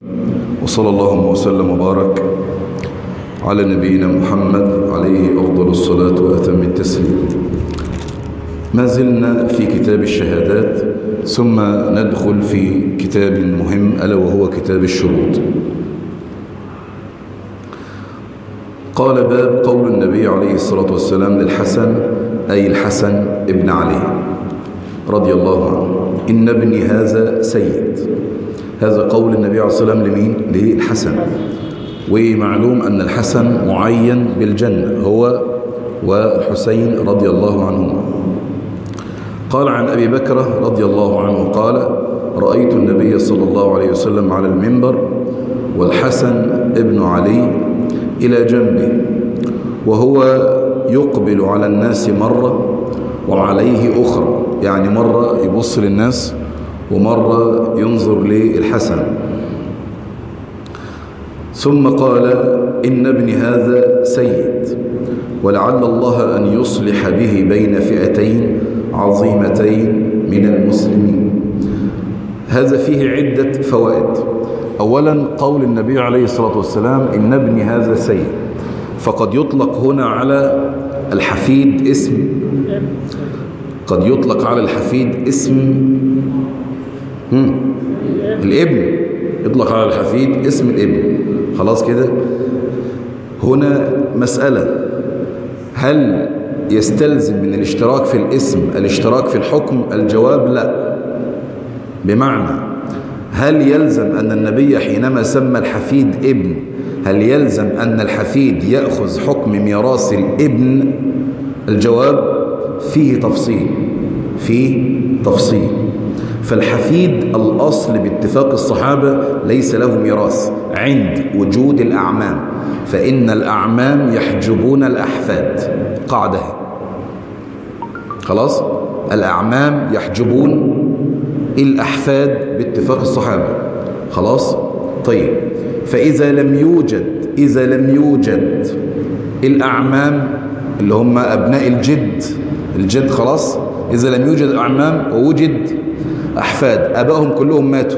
وصلى الله وسلم وبارك على نبينا محمد عليه أفضل الصلاة وأتم التسليم ما زلنا في كتاب الشهادات ثم ندخل في كتاب مهم ألا وهو كتاب الشروط قال باب قول النبي عليه الصلاة والسلام للحسن أي الحسن ابن علي رضي الله عنه إن ابني هذا سيد هذا قول النبي عليه الصلاة والسلام لمين؟ للحسن ومعلوم أن الحسن معين بالجنة هو والحسين رضي الله عنهما قال عن أبي بكر رضي الله عنه قال رأيت النبي صلى الله عليه وسلم على المنبر والحسن ابن علي إلى جنبه وهو يقبل على الناس مرة وعليه أخرى يعني مرة يبص للناس ومرة ينظر للحسن ثم قال إن ابن هذا سيد ولعل الله أن يصلح به بين فئتين عظيمتين من المسلمين هذا فيه عدة فوائد أولا قول النبي عليه الصلاة والسلام إن ابن هذا سيد فقد يطلق هنا على الحفيد اسم قد يطلق على الحفيد اسم الابن يطلق على الحفيد اسم الابن خلاص كده هنا مسألة هل يستلزم من الاشتراك في الاسم الاشتراك في الحكم الجواب لا بمعنى هل يلزم أن النبي حينما سمى الحفيد ابن هل يلزم أن الحفيد يأخذ حكم ميراث الابن الجواب فيه تفصيل فيه تفصيل فالحفيد الأصل باتفاق الصحابة ليس له ميراث عند وجود الأعمام فإن الأعمام يحجبون الأحفاد قاعدة خلاص الأعمام يحجبون الأحفاد باتفاق الصحابة خلاص طيب فإذا لم يوجد إذا لم يوجد الأعمام اللي هم أبناء الجد الجد خلاص إذا لم يوجد أعمام ووجد أحفاد أبائهم كلهم ماتوا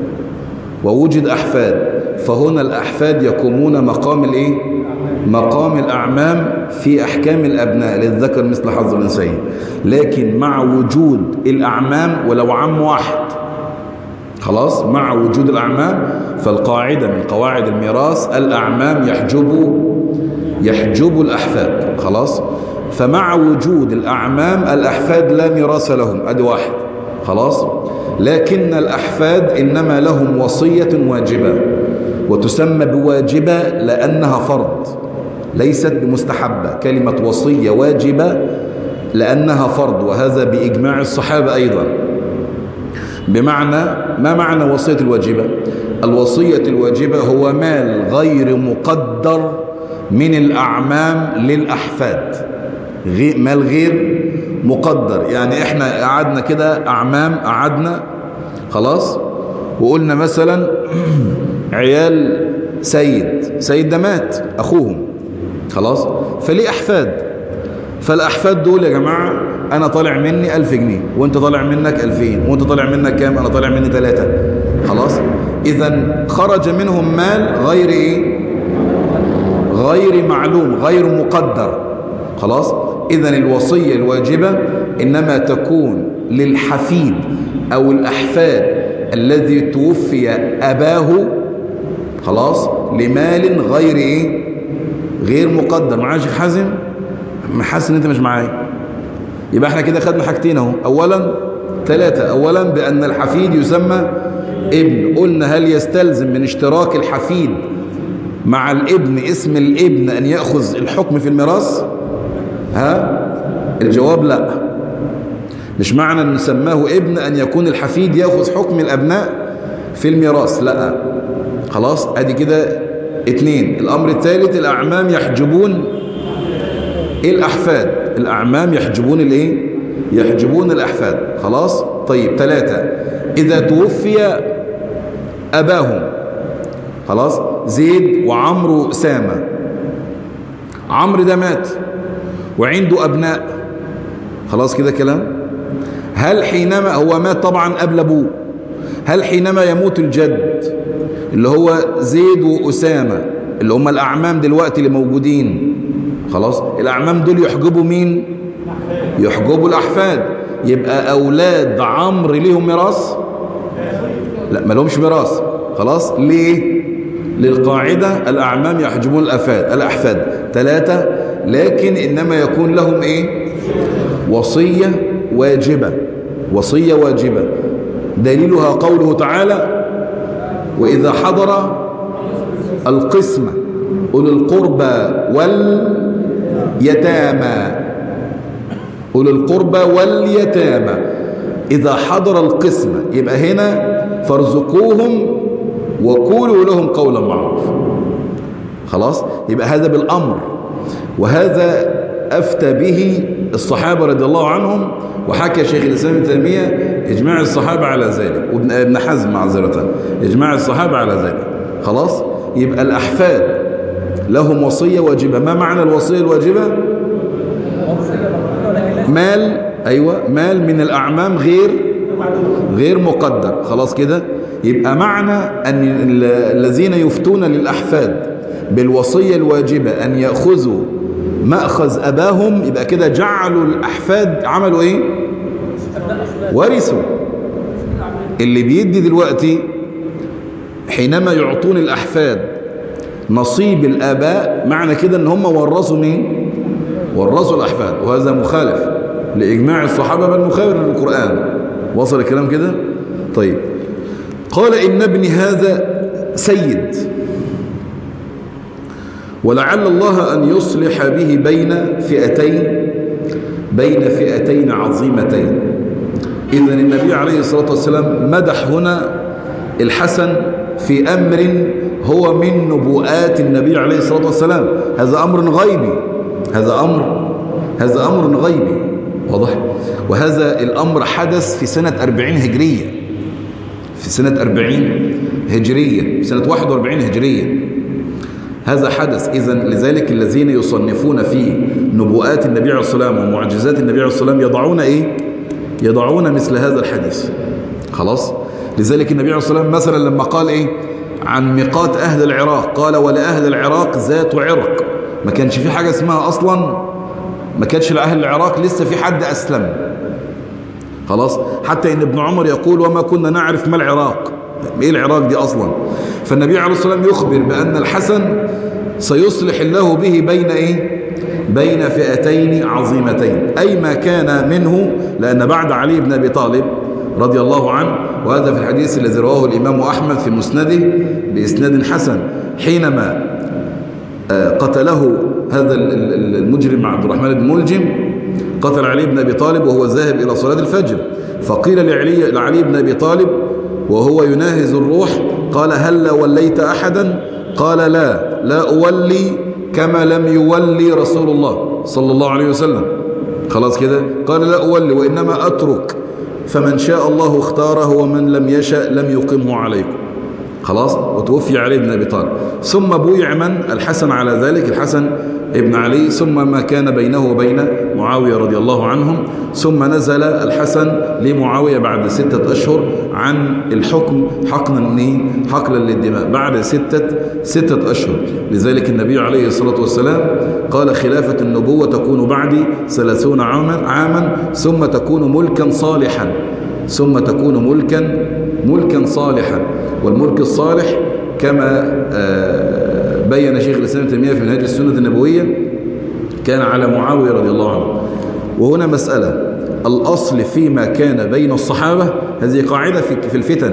ووجد أحفاد فهنا الأحفاد يقومون مقام الإيه؟ مقام الأعمام في أحكام الأبناء للذكر مثل حظ الأنثيين لكن مع وجود الأعمام ولو عم واحد خلاص مع وجود الأعمام فالقاعدة من قواعد الميراث الأعمام يحجبوا يحجبوا الأحفاد خلاص فمع وجود الأعمام الأحفاد لا ميراث لهم أدي واحد خلاص لكن الأحفاد إنما لهم وصية واجبة وتسمى بواجبة لأنها فرض ليست بمستحبة كلمة وصية واجبة لأنها فرض وهذا بإجماع الصحابة أيضا بمعنى ما معنى وصية الواجبة الوصية الواجبة هو مال غير مقدر من الأعمام للأحفاد مال غير مقدر يعني احنا قعدنا كده أعمام قعدنا خلاص وقلنا مثلا عيال سيد سيد ده مات أخوهم خلاص فليه أحفاد فالأحفاد دول يا جماعة أنا طالع مني ألف جنيه وانت طالع منك ألفين وانت طالع منك كام أنا طالع مني ثلاثة خلاص إذا خرج منهم مال غير إيه غير معلوم غير مقدر خلاص إذا الوصية الواجبة إنما تكون للحفيد أو الأحفاد الذي توفي أباه خلاص لمال غير إيه غير مقدر معايا شيخ حازم حاسس ان انت مش معايا يبقى احنا كده خدنا حاجتين اهو اولا ثلاثة اولا بان الحفيد يسمى ابن قلنا هل يستلزم من اشتراك الحفيد مع الابن اسم الابن ان يأخذ الحكم في الميراث ها الجواب لا مش معنى ان نسماه ابن ان يكون الحفيد يأخذ حكم الابناء في الميراث لا خلاص ادي كده اتنين الامر الثالث الاعمام يحجبون الاحفاد الاعمام يحجبون الايه يحجبون الاحفاد خلاص طيب ثلاثة اذا توفي اباهم خلاص زيد وعمرو سامة عمرو ده مات وعنده ابناء خلاص كده كلام هل حينما هو مات طبعا قبل ابوه هل حينما يموت الجد اللي هو زيد وأسامة اللي هم الأعمام دلوقتي اللي موجودين خلاص الأعمام دول يحجبوا مين يحجبوا الأحفاد يبقى أولاد عمرو ليهم ميراث لا ما لهمش ميراث خلاص ليه للقاعدة الأعمام يحجبون الأفاد الأحفاد ثلاثة لكن إنما يكون لهم إيه وصية واجبة وصية واجبة دليلها قوله تعالى وإذا حضر القسمة أولي القربى واليتامى أولي القربى واليتامى إذا حضر القسمة يبقى هنا فارزقوهم وقولوا لهم قولا معروفا خلاص يبقى هذا بالأمر وهذا أفتى به الصحابة رضي الله عنهم وحكى شيخ الإسلام ابن تيمية إجماع الصحابة على ذلك وابن ابن حزم معذرة إجماع الصحابة على ذلك خلاص يبقى الأحفاد لهم وصية واجبة ما معنى الوصية الواجبة مال أيوة مال من الأعمام غير غير مقدر خلاص كده يبقى معنى أن الذين يفتون للأحفاد بالوصية الواجبة أن يأخذوا مأخذ أباهم يبقى كده جعلوا الأحفاد عملوا إيه ورثوا اللي بيدي دلوقتي حينما يعطون الأحفاد نصيب الآباء معنى كده ان هم ورثوا مين ورثوا الأحفاد وهذا مخالف لإجماع الصحابة بل مخالف للقرآن وصل الكلام كده طيب قال إن ابني هذا سيد ولعل الله أن يصلح به بين فئتين بين فئتين عظيمتين إذن النبي عليه الصلاة والسلام مدح هنا الحسن في أمر هو من نبوءات النبي عليه الصلاة والسلام هذا أمر غيبي هذا أمر هذا أمر غيبي واضح وهذا الأمر حدث في سنة 40 هجرية في سنة 40 هجرية في سنة 41 هجرية هذا حدث إذا لذلك الذين يصنفون في نبوءات النبي عليه الصلاة والسلام ومعجزات النبي عليه الصلاة والسلام يضعون إيه يضعون مثل هذا الحديث خلاص لذلك النبي عليه الصلاة والسلام مثلا لما قال إيه عن ميقات أهل العراق قال ولأهل العراق ذات عرق ما كانش في حاجة اسمها أصلا ما كانش لأهل العراق لسه في حد أسلم خلاص حتى إن ابن عمر يقول وما كنا نعرف ما العراق إيه العراق دي أصلا فالنبي عليه الصلاة والسلام يخبر بأن الحسن سيصلح الله به بين إيه بين فئتين عظيمتين أي ما كان منه لأن بعد علي بن أبي طالب رضي الله عنه وهذا في الحديث الذي رواه الإمام أحمد في مسنده بإسناد حسن حينما قتله هذا المجرم عبد الرحمن بن ملجم قتل علي بن أبي طالب وهو ذاهب إلى صلاة الفجر فقيل لعلي, لعلي بن أبي طالب وهو يناهز الروح قال هل وليت أحدا قال لا لا أولي كما لم يولي رسول الله صلى الله عليه وسلم خلاص كده قال لا أولي وإنما أترك فمن شاء الله اختاره ومن لم يشاء لم يقمه عليكم خلاص وتوفي علي بن أبي طالب ثم بويع من الحسن على ذلك الحسن ابن علي ثم ما كان بينه وبين معاوية رضي الله عنهم ثم نزل الحسن لمعاوية بعد ستة أشهر عن الحكم حقنا منين حقلا للدماء بعد ستة ستة أشهر لذلك النبي عليه الصلاة والسلام قال خلافة النبوة تكون بعدي ثلاثون عاما, عاما ثم تكون ملكا صالحا ثم تكون ملكا ملكا صالحا والملك الصالح كما بين شيخ الإسلام تيمية في منهاج السنة النبوية كان على معاوية رضي الله عنه وهنا مسألة الأصل فيما كان بين الصحابة هذه قاعدة في الفتن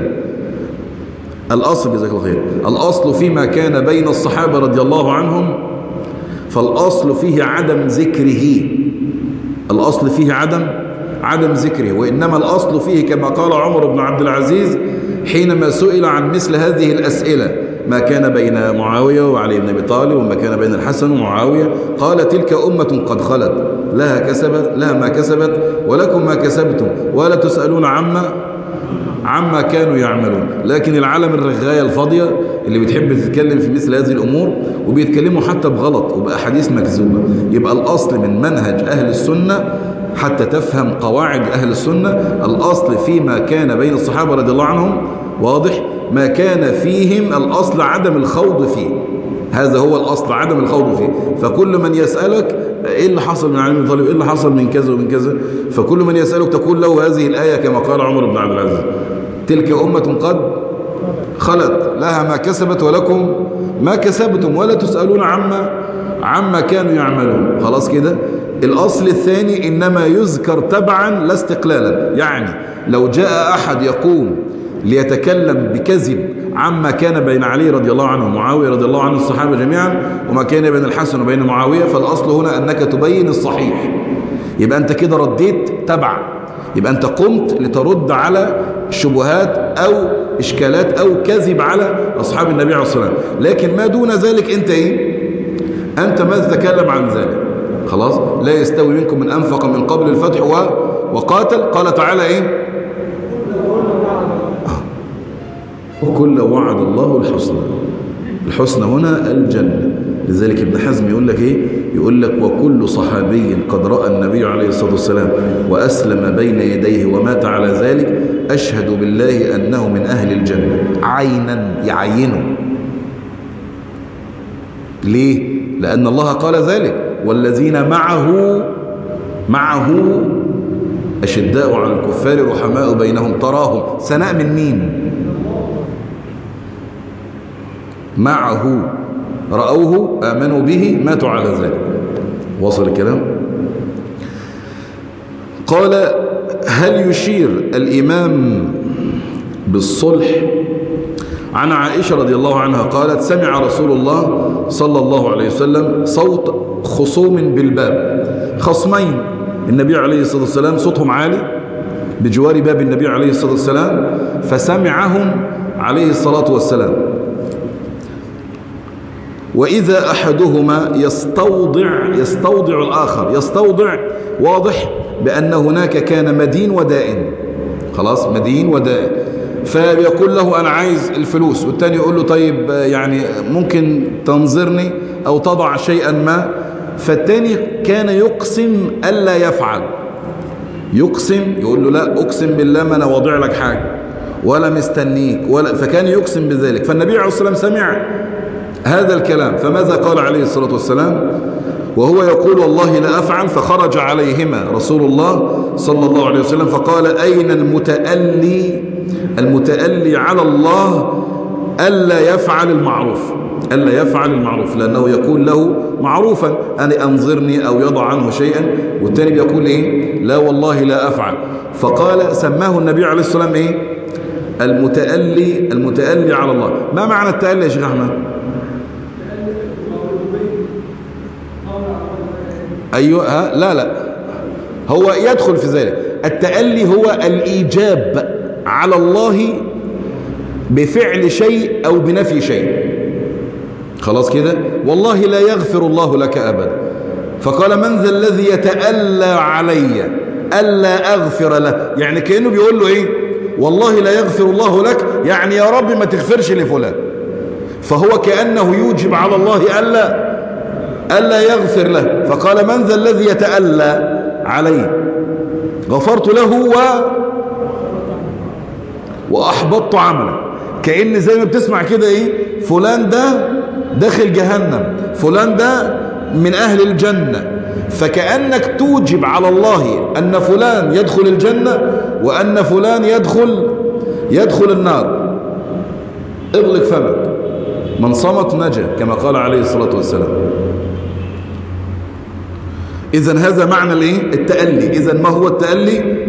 الأصل جزاك الله خير الأصل فيما كان بين الصحابة رضي الله عنهم فالأصل فيه عدم ذكره الأصل فيه عدم عدم ذكره وإنما الأصل فيه كما قال عمر بن عبد العزيز حينما سئل عن مثل هذه الأسئلة ما كان بين معاوية وعلي بن أبي طالب وما كان بين الحسن ومعاوية قال تلك أمة قد خلت لها كسبت لها ما كسبت ولكم ما كسبتم ولا تسألون عما عما كانوا يعملون لكن العالم الرغاية الفاضية اللي بتحب تتكلم في مثل هذه الأمور وبيتكلموا حتى بغلط وبأحاديث مكذوبة يبقى الأصل من منهج أهل السنة حتى تفهم قواعد أهل السنة الأصل فيما كان بين الصحابة رضي الله عنهم واضح ما كان فيهم الأصل عدم الخوض فيه هذا هو الأصل عدم الخوض فيه فكل من يسألك إيه اللي حصل من علم طالب إيه اللي حصل من كذا ومن كذا فكل من يسألك تقول له هذه الآية كما قال عمر بن عبد العزيز تلك أمة قد خلت لها ما كسبت ولكم ما كسبتم ولا تسألون عما عما كانوا يعملون خلاص كده الأصل الثاني إنما يذكر تبعا لا استقلالا يعني لو جاء أحد يقوم ليتكلم بكذب عما كان بين علي رضي الله عنه ومعاوية رضي الله عنه الصحابة جميعا وما كان بين الحسن وبين معاوية فالأصل هنا أنك تبين الصحيح يبقى أنت كده رديت تبع يبقى أنت قمت لترد على شبهات أو إشكالات أو كذب على أصحاب النبي عليه الصلاة والسلام لكن ما دون ذلك أنت إيه أنت ما تتكلم عن ذلك خلاص لا يستوي منكم من أنفق من قبل الفتح و... وقاتل قال تعالى إيه وكل وعد الله الحسنى الحسنى هنا الجنة لذلك ابن حزم يقول لك ايه يقول لك وكل صحابي قد رأى النبي عليه الصلاة والسلام وأسلم بين يديه ومات على ذلك أشهد بالله أنه من أهل الجنة عينا يعينه ليه لأن الله قال ذلك والذين معه معه أشداء على الكفار رحماء بينهم تراهم سناء من مين معه رأوه آمنوا به ماتوا على ذلك وصل الكلام قال هل يشير الإمام بالصلح عن عائشة رضي الله عنها قالت سمع رسول الله صلى الله عليه وسلم صوت خصوم بالباب خصمين النبي عليه الصلاة والسلام صوتهم عالي بجوار باب النبي عليه الصلاة والسلام فسمعهم عليه الصلاة والسلام وإذا أحدهما يستوضع يستوضع الآخر يستوضع واضح بأن هناك كان مدين ودائن خلاص مدين ودائن فيقول له أنا عايز الفلوس والتاني يقول له طيب يعني ممكن تنظرني أو تضع شيئا ما فالتاني كان يقسم ألا يفعل يقسم يقول له لا أقسم بالله ما أنا واضع لك حاجة ولا مستنيك ولا فكان يقسم بذلك فالنبي عليه الصلاة والسلام سمع هذا الكلام فماذا قال عليه الصلاة والسلام وهو يقول والله لا أفعل فخرج عليهما رسول الله صلى الله عليه وسلم فقال أين المتألي المتألي على الله ألا يفعل المعروف ألا يفعل المعروف لأنه يقول له معروفا أنا أنظرني أو يضع عنه شيئا والتاني بيقول إيه لا والله لا أفعل فقال سماه النبي عليه الصلاة والسلام إيه المتألي المتألي على الله ما معنى التألي يا شيخ أحمد أيوة ها لا لا هو يدخل في ذلك التألي هو الإيجاب على الله بفعل شيء أو بنفي شيء خلاص كده والله لا يغفر الله لك أبدا فقال من ذا الذي يتألى علي ألا أغفر له يعني كأنه بيقول له إيه والله لا يغفر الله لك يعني يا رب ما تغفرش لفلان فهو كأنه يوجب على الله ألا ألا يغفر له فقال من ذا الذي يتألى علي غفرت له و وأحبطت عمله كأن زي ما بتسمع كده إيه فلان ده داخل جهنم فلان ده من أهل الجنة فكأنك توجب على الله أن فلان يدخل الجنة وأن فلان يدخل يدخل النار اغلق فمك من صمت نجا كما قال عليه الصلاة والسلام إذا هذا معنى الايه التألي إذا ما هو التألي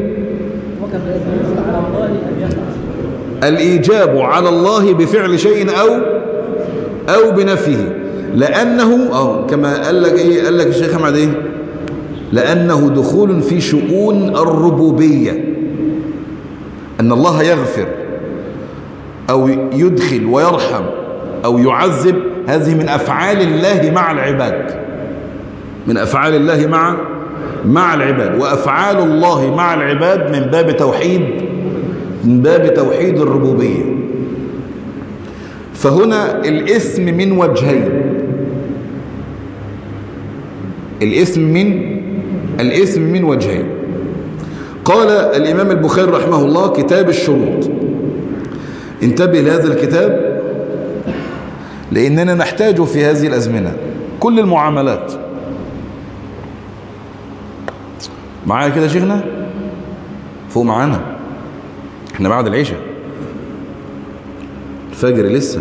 الإيجاب على الله بفعل شيء أو أو بنفيه لأنه أو كما قال لك إيه قال لك الشيخ أحمد إيه لأنه دخول في شؤون الربوبية أن الله يغفر أو يدخل ويرحم أو يعذب هذه من أفعال الله مع العباد من أفعال الله مع مع العباد وأفعال الله مع العباد من باب توحيد من باب توحيد الربوبية فهنا الاسم من وجهين الاسم من الاسم من وجهين قال الإمام البخاري رحمه الله كتاب الشروط انتبه لهذا الكتاب لأننا نحتاجه في هذه الأزمنة كل المعاملات معايا كده شيخنا فوق معانا احنا بعد العشاء الفجر لسه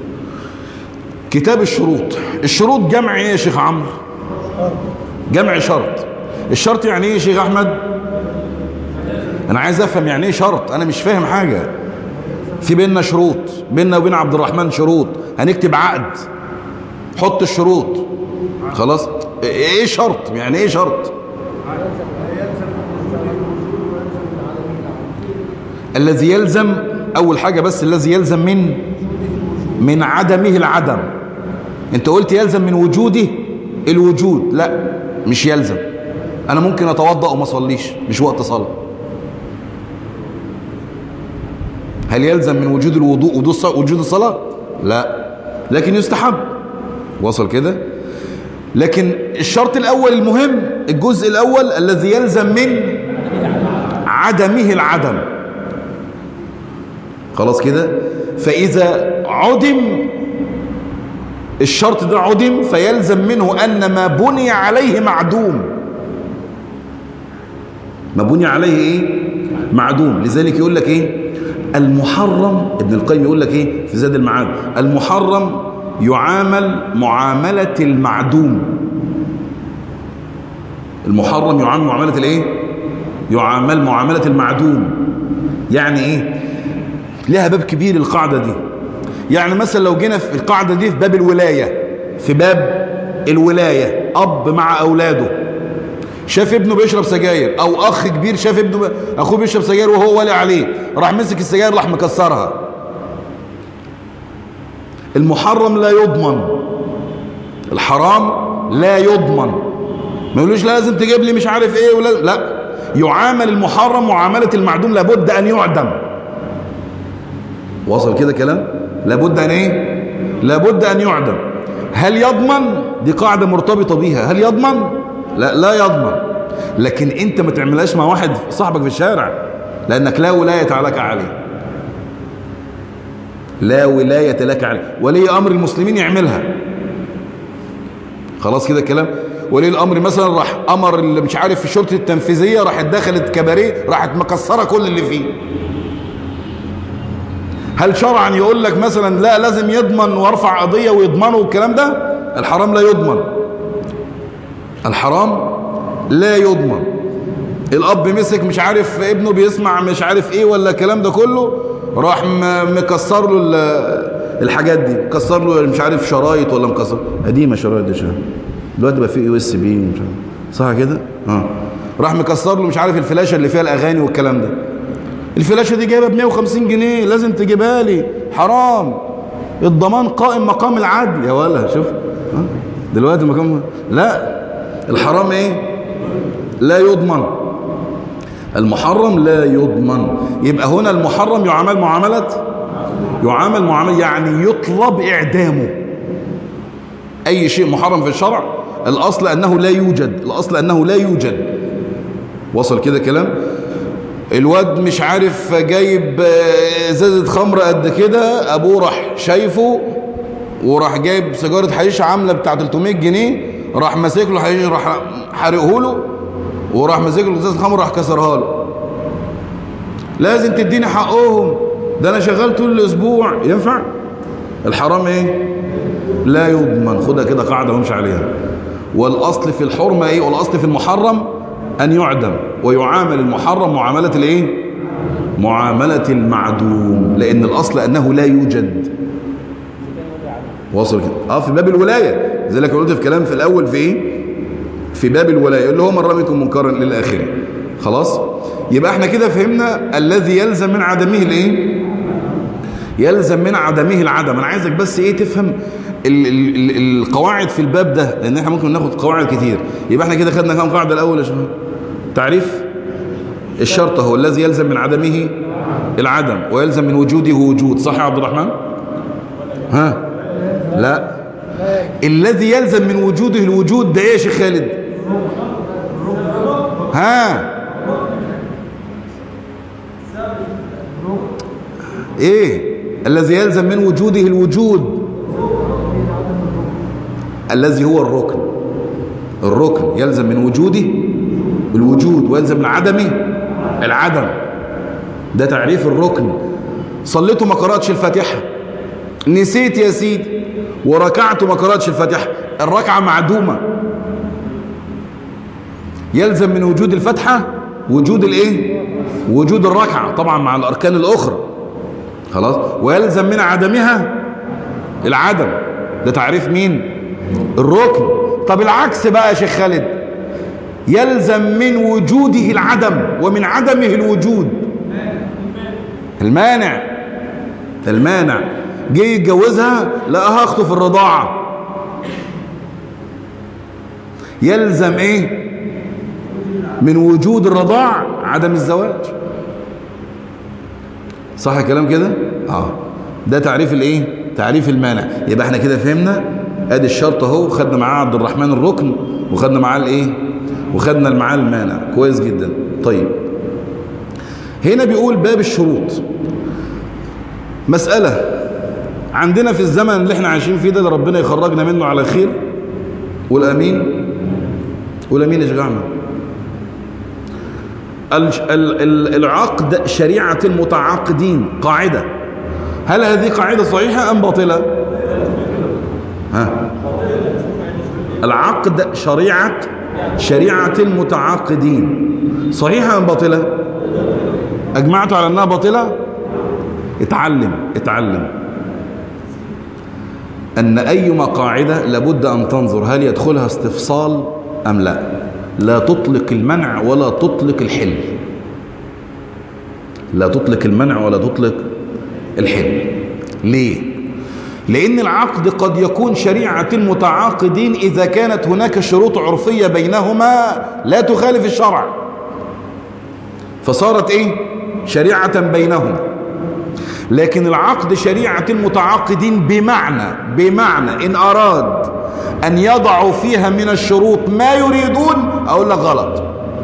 كتاب الشروط الشروط جمع ايه يا شيخ عمرو جمع شرط الشرط يعني ايه يا شيخ احمد انا عايز افهم يعني ايه شرط انا مش فاهم حاجة في بيننا شروط بيننا وبين عبد الرحمن شروط هنكتب عقد حط الشروط خلاص ايه شرط يعني ايه شرط الذي يلزم اول حاجة بس الذي يلزم من من عدمه العدم انت قلت يلزم من وجوده الوجود لا مش يلزم انا ممكن اتوضأ وما اصليش مش وقت صلاة هل يلزم من وجود الوضوء وجود الصلاة لا لكن يستحب وصل كده لكن الشرط الاول المهم الجزء الاول الذي يلزم من عدمه العدم خلاص كده فاذا عدم الشرط ده عدم فيلزم منه أن ما بني عليه معدوم ما بني عليه إيه معدوم لذلك يقول لك إيه المحرم ابن القيم يقول لك إيه في زاد المعاد المحرم يعامل معاملة المعدوم المحرم يعامل معاملة الإيه يعامل معاملة المعدوم يعني إيه لها باب كبير القاعدة دي يعني مثلا لو جينا في القاعدة دي في باب الولاية في باب الولاية أب مع أولاده شاف ابنه بيشرب سجاير أو أخ كبير شاف ابنه أخوه بيشرب سجاير وهو والي عليه راح مسك السجاير راح مكسرها المحرم لا يضمن الحرام لا يضمن ما يقولوش لازم تجيب لي مش عارف ايه ولا لا يعامل المحرم معاملة المعدوم لابد أن يعدم وصل كده كلام لابد أن إيه لابد أن يعدم هل يضمن دي قاعدة مرتبطة بيها هل يضمن لا لا يضمن لكن انت ما تعملهاش مع واحد صاحبك في الشارع لأنك لا ولاية لك عليه لا ولاية لك عليه ولي أمر المسلمين يعملها خلاص كده الكلام ولي الأمر مثلا راح أمر اللي مش عارف في الشرطة التنفيذية راحت دخلت كباريه راحت مكسرة كل اللي فيه هل شرعا يقول لك مثلا لا لازم يضمن وارفع قضية ويضمنه والكلام ده الحرام لا يضمن الحرام لا يضمن الاب مسك مش عارف ابنه بيسمع مش عارف ايه ولا الكلام ده كله راح مكسر له الحاجات دي مكسر له مش عارف شرايط ولا مكسر قديمه شرايط دي شرايط دلوقتي بقى في يو اس بي صح كده اه راح مكسر له مش عارف الفلاشه اللي فيها الاغاني والكلام ده الفلاشة دي جايبها ب 150 جنيه لازم تجيبها لي حرام الضمان قائم مقام العدل يا ولا شوف دلوقتي مقام لا الحرام ايه لا يضمن المحرم لا يضمن يبقى هنا المحرم يعامل معاملة يعامل معاملة يعني يطلب إعدامه أي شيء محرم في الشرع الأصل أنه لا يوجد الأصل أنه لا يوجد وصل كده كلام الواد مش عارف جايب ازازه خمر قد كده ابوه راح شايفه وراح جايب سيجاره حشيش عامله بتاع 300 جنيه راح ماسك له حشيش راح حرقه له وراح ماسك له ازازه خمر راح كسرها له لازم تديني حقهم ده انا شغال طول الاسبوع ينفع الحرام ايه لا يضمن خدها كده قاعده وامشي عليها والاصل في الحرمه ايه والاصل في المحرم أن يعدم ويعامل المحرم معاملة الايه معاملة المعدوم لأن الأصل أنه لا يوجد واصل كده اه في باب الولاية زي لك قلت في كلام في الأول في ايه في باب الولاية اللي هو من رميكم منكرا للآخرة خلاص يبقى احنا كده فهمنا الذي يلزم من عدمه الايه يلزم من عدمه العدم انا عايزك بس ايه تفهم ال ال ال القواعد في الباب ده لان احنا ممكن ناخد قواعد كتير يبقى احنا كده خدنا كام قاعده الاول يا شباب تعريف الشرط هو الذي يلزم من عدمه العدم ويلزم من وجوده وجود صح يا عبد الرحمن ها لا الذي يلزم من وجوده الوجود ده ايه يا شيخ خالد ها ايه الذي يلزم من وجوده الوجود الذي هو الركن الركن يلزم من وجوده الوجود ويلزم من عدمه العدم ده تعريف الركن صليته ما قرأتش الفاتحة نسيت يا سيدي وركعت ما قرأتش الفاتحة الركعة معدومة يلزم من وجود الفتحة وجود الايه وجود الركعة طبعا مع الاركان الاخرى خلاص ويلزم من عدمها العدم ده تعريف مين الركن طب العكس بقى يا شيخ خالد يلزم من وجوده العدم ومن عدمه الوجود المانع المانع جه يتجوزها لقاها اخته في الرضاعة يلزم ايه من وجود الرضاع عدم الزواج صح الكلام كده اه ده تعريف الايه تعريف المانع يبقى احنا كده فهمنا ادي الشرط اهو خدنا معاه عبد الرحمن الركن وخدنا معاه الايه وخدنا معاه المانع كويس جدا طيب هنا بيقول باب الشروط مسألة عندنا في الزمن اللي احنا عايشين فيه ده اللي ربنا يخرجنا منه على خير والامين والامين اشجعنا العقد شريعة المتعاقدين قاعدة هل هذه قاعدة صحيحة أم باطلة ها العقد شريعة شريعة المتعاقدين صحيحة أم باطلة أجمعت على أنها باطلة اتعلم اتعلم أن أيما قاعدة لابد أن تنظر هل يدخلها استفصال أم لا لا تطلق المنع ولا تطلق الحل لا تطلق المنع ولا تطلق الحل ليه لأن العقد قد يكون شريعة المتعاقدين إذا كانت هناك شروط عرفية بينهما لا تخالف الشرع فصارت إيه شريعة بينهم لكن العقد شريعة المتعاقدين بمعنى بمعنى إن أراد أن يضعوا فيها من الشروط ما يريدون أقول لك غلط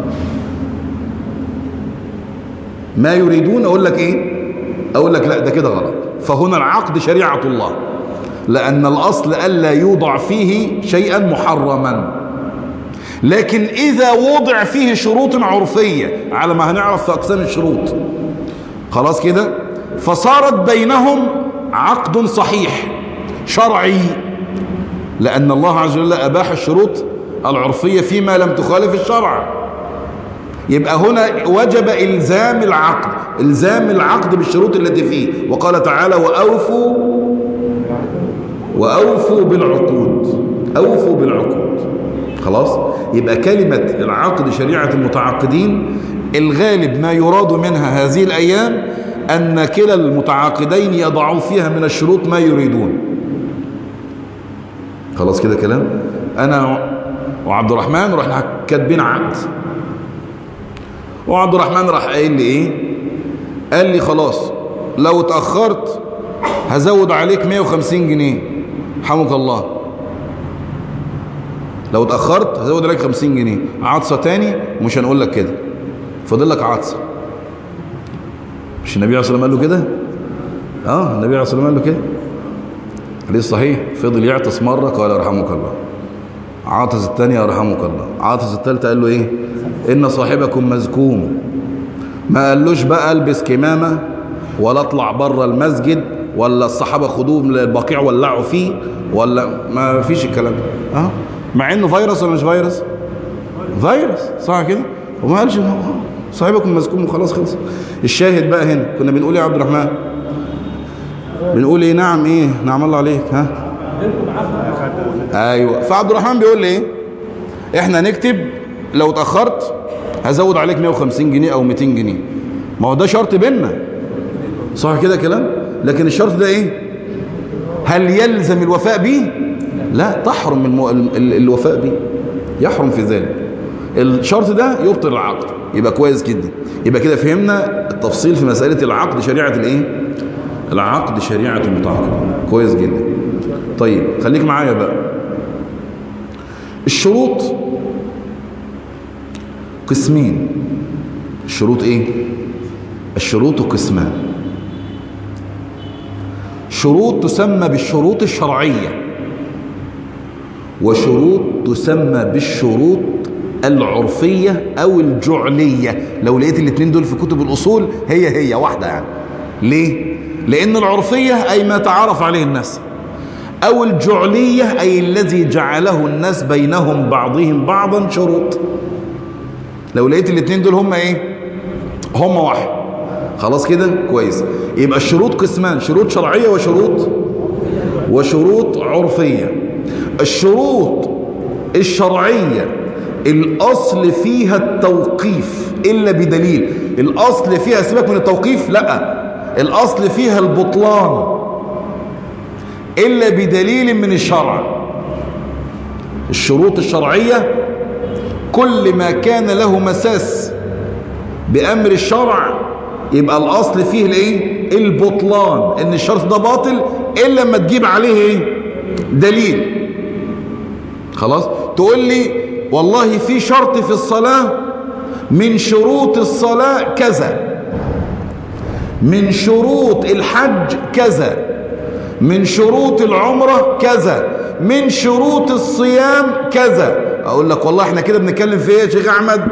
ما يريدون أقول لك إيه أقول لك لا ده كده غلط فهنا العقد شريعة الله لأن الأصل ألا يوضع فيه شيئا محرما لكن إذا وضع فيه شروط عرفية على ما هنعرف في أقسام الشروط خلاص كده فصارت بينهم عقد صحيح شرعي لأن الله عز وجل أباح الشروط العرفية فيما لم تخالف الشرع يبقى هنا وجب إلزام العقد إلزام العقد بالشروط التي فيه وقال تعالى وأوفوا وأوفوا بالعقود أوفوا بالعقود خلاص يبقى كلمة العقد شريعة المتعاقدين الغالب ما يراد منها هذه الأيام أن كلا المتعاقدين يضعون فيها من الشروط ما يريدون خلاص كده كلام أنا وعبد الرحمن رحنا كاتبين عقد وعبد الرحمن راح قايل لي إيه قال لي خلاص لو اتأخرت هزود عليك 150 جنيه حمك الله لو اتأخرت هزود عليك 50 جنيه عطسة تاني مش هنقول لك كده فاضل لك عطسة مش النبي عليه الصلاة والسلام قال له كده اه النبي عليه الصلاة والسلام قال له كده حديث صحيح فضل يعطس مرة قال رحمك الله عاطس الثانية رحمك الله عاطس الثالثة قال له ايه ان صاحبكم مزكوم ما قالوش بقى البس كمامة ولا اطلع بره المسجد ولا الصحابة خدوه من البقيع ولعوا فيه ولا ما فيش الكلام ده اه مع انه فيروس ولا مش فيروس فيروس صح كده وما قالش صاحبكم مزكوم وخلاص خلص الشاهد بقى هنا كنا بنقول ايه يا عبد الرحمن بنقول ايه نعم ايه نعم الله عليك ها ايوه فعبد الرحمن بيقول لي ايه احنا نكتب لو اتاخرت هزود عليك 150 جنيه او 200 جنيه ما هو ده شرط بينا صح كده كلام لكن الشرط ده ايه هل يلزم الوفاء به لا تحرم المو... الوفاء به يحرم في ذلك الشرط ده يبطل العقد يبقى كويس جدا يبقى كده فهمنا التفصيل في مسألة العقد شريعة الايه العقد شريعة المتعاقد كويس جدا طيب خليك معايا بقى الشروط قسمين الشروط ايه الشروط قسمان شروط تسمى بالشروط الشرعية وشروط تسمى بالشروط العرفية أو الجعلية لو لقيت الاثنين دول في كتب الأصول هي هي واحدة يعني ليه؟ لأن العرفية أي ما تعرف عليه الناس أو الجعلية أي الذي جعله الناس بينهم بعضهم بعضا شروط لو لقيت الاثنين دول هم ايه هم واحد خلاص كده كويس يبقى الشروط قسمان شروط شرعية وشروط وشروط عرفية الشروط الشرعية الأصل فيها التوقيف إلا بدليل الأصل فيها سيبك من التوقيف لا الأصل فيها البطلان إلا بدليل من الشرع الشروط الشرعية كل ما كان له مساس بأمر الشرع يبقى الأصل فيه الايه البطلان ان الشرط ده باطل إلا لما تجيب عليه ايه دليل خلاص تقول لي والله في شرط في الصلاة من شروط الصلاة كذا من شروط الحج كذا من شروط العمرة كذا من شروط الصيام كذا اقول لك والله احنا كده بنتكلم في ايه يا شيخ احمد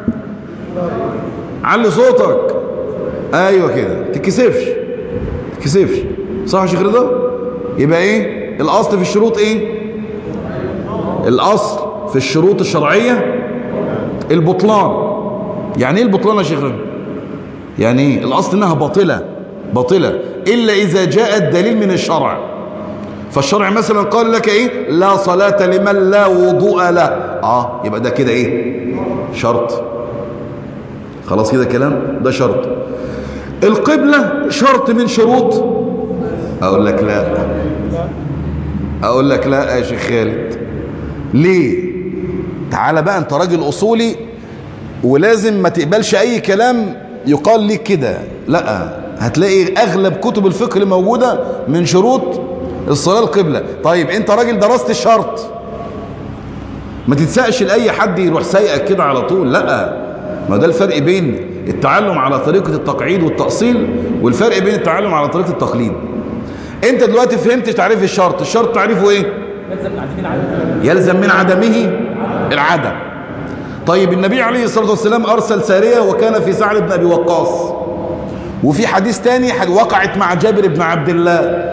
علي صوتك ايوه كده تتكسفش تتكسفش صح يا شيخ رضا يبقى ايه الاصل في الشروط ايه الاصل في الشروط الشرعيه البطلان يعني ايه البطلان يا شيخ رضا يعني ايه الاصل انها باطله باطله الا اذا جاء الدليل من الشرع فالشرع مثلا قال لك ايه لا صلاة لمن لا وضوء له اه يبقى ده كده ايه شرط خلاص كده كلام ده شرط القبلة شرط من شروط اقول لك لا اقول لك لا يا شيخ خالد ليه تعالى بقى انت راجل اصولي ولازم ما تقبلش اي كلام يقال ليك كده لا هتلاقي اغلب كتب الفقه اللي موجودة من شروط الصلاة القبلة طيب انت راجل درست الشرط ما تتسقش لأي حد يروح سايقك كده على طول لا ما ده الفرق بين التعلم على طريقة التقعيد والتأصيل والفرق بين التعلم على طريقة التقليد انت دلوقتي فهمت تعريف الشرط الشرط تعريفه ايه يلزم من عدمه العدم طيب النبي عليه الصلاة والسلام أرسل سارية وكان في سعد بن أبي وقاص وفي حديث تاني وقعت مع جابر بن عبد الله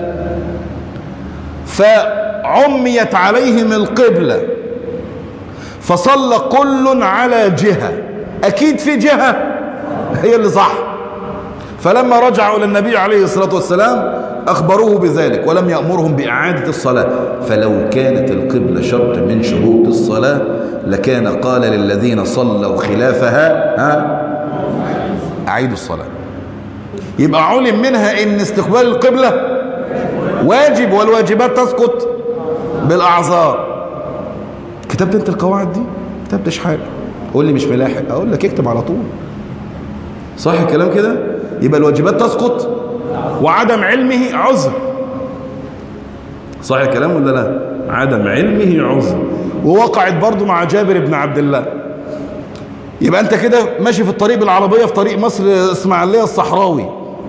فعميت عليهم القبلة فصلى كل على جهة أكيد في جهة هي اللي صح فلما رجعوا إلى النبي عليه الصلاة والسلام أخبروه بذلك ولم يأمرهم بإعادة الصلاة فلو كانت القبلة شرط من شروط الصلاة لكان قال للذين صلوا خلافها ها أعيدوا الصلاة يبقى علم منها ان استقبال القبلة واجب والواجبات تسقط بالاعذار كتبت انت القواعد دي كتبتش حاجه قول لي مش ملاحق اقول لك اكتب على طول صح الكلام كده يبقى الواجبات تسقط وعدم علمه عذر صح الكلام ولا لا عدم علمه عذر ووقعت برضو مع جابر بن عبد الله يبقى انت كده ماشي في الطريق بالعربيه في طريق مصر اسماعيليه الصحراوي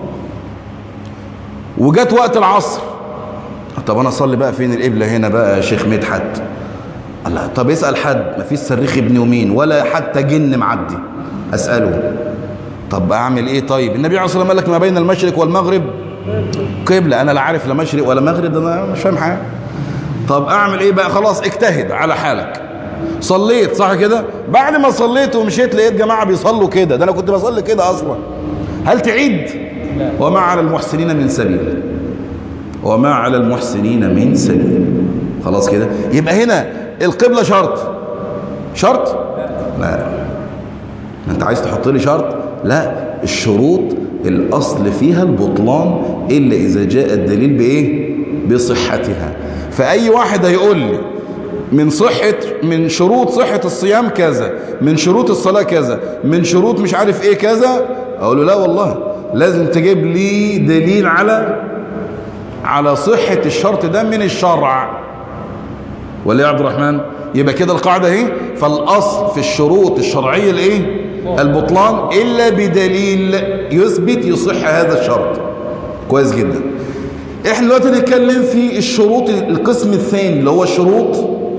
وجات وقت العصر طب انا اصلي بقى فين القبلة هنا بقى يا شيخ مدحت الله طب اسأل حد ما فيش صريخ ابن يمين ولا حتى جن معدي اسأله طب اعمل ايه طيب النبي عليه الصلاة والسلام قال لك ما بين المشرق والمغرب قبلة انا لا عارف لا مشرق ولا مغرب ده انا مش فاهم حاجة طب اعمل ايه بقى خلاص اجتهد على حالك صليت صح كده بعد ما صليت ومشيت لقيت جماعة بيصلوا كده ده انا كنت بصلي كده اصلا هل تعيد وما على المحسنين من سبيل وما على المحسنين من سبيل خلاص كده يبقى هنا القبلة شرط شرط لا انت عايز تحط لي شرط لا الشروط الاصل فيها البطلان الا اذا جاء الدليل بايه بصحتها فاي واحد هيقول لي من صحة من شروط صحة الصيام كذا من شروط الصلاة كذا من شروط مش عارف ايه كذا اقول له لا والله لازم تجيب لي دليل على على صحة الشرط ده من الشرع ولا يا عبد الرحمن يبقى كده القاعدة اهي فالأصل في الشروط الشرعية الايه البطلان إلا بدليل يثبت يصح هذا الشرط كويس جدا احنا دلوقتي نتكلم في الشروط القسم الثاني اللي هو الشروط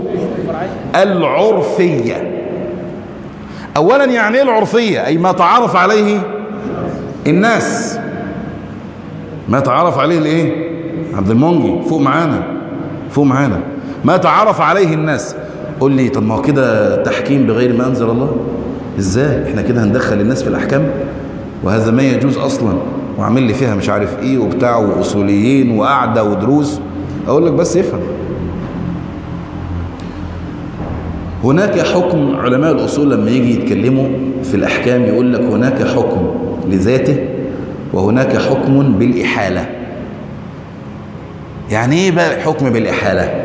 العرفية اولا يعني ايه العرفية اي ما تعرف عليه الناس ما تعرف عليه الايه عبد المنجي فوق معانا فوق معانا ما تعرف عليه الناس قول لي طب ما هو كده تحكيم بغير ما انزل الله ازاي احنا كده هندخل الناس في الاحكام وهذا ما يجوز اصلا وعامل لي فيها مش عارف ايه وبتاع واصوليين وقعده ودروس اقول لك بس افهم هناك حكم علماء الاصول لما يجي يتكلموا في الاحكام يقول لك هناك حكم لذاته وهناك حكم بالاحاله يعني ايه بقى حكم بالاحاله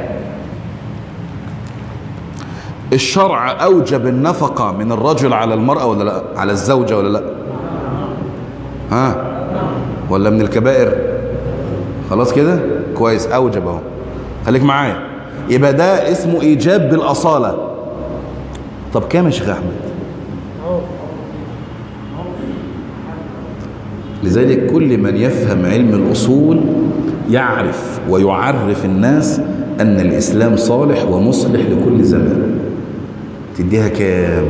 الشرع اوجب النفقه من الرجل على المراه ولا لا على الزوجه ولا لا ها ولا من الكبائر خلاص كده كويس اوجب اهو خليك معايا يبقى ده اسمه ايجاب بالاصاله طب كام يا شيخ احمد لذلك كل من يفهم علم الاصول يعرف ويعرف الناس ان الاسلام صالح ومصلح لكل زمان تديها كام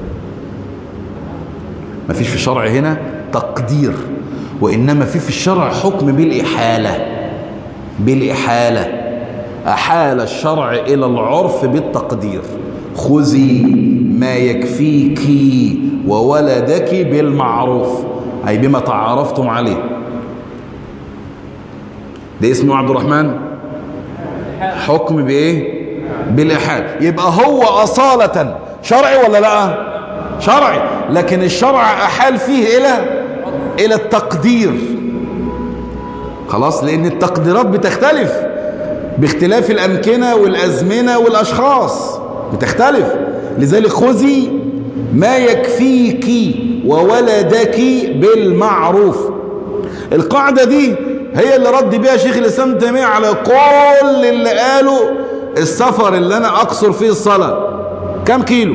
مفيش في الشرع هنا تقدير وإنما في في الشرع حكم بالإحالة بالإحالة أحال الشرع إلى العرف بالتقدير خذي ما يكفيك وولدك بالمعروف أي بما تعارفتم عليه ده اسمه عبد الرحمن حكم بإيه بالإحالة يبقى هو أصالة شرعي ولا لا شرعي لكن الشرع أحال فيه إلى إلى التقدير خلاص لأن التقديرات بتختلف باختلاف الأمكنة والأزمنة والأشخاص بتختلف لذلك خذي ما يكفيك وولدك بالمعروف القاعدة دي هي اللي رد بيها شيخ الإسلام تيمية على كل اللي قالوا السفر اللي أنا أقصر فيه الصلاة كم كيلو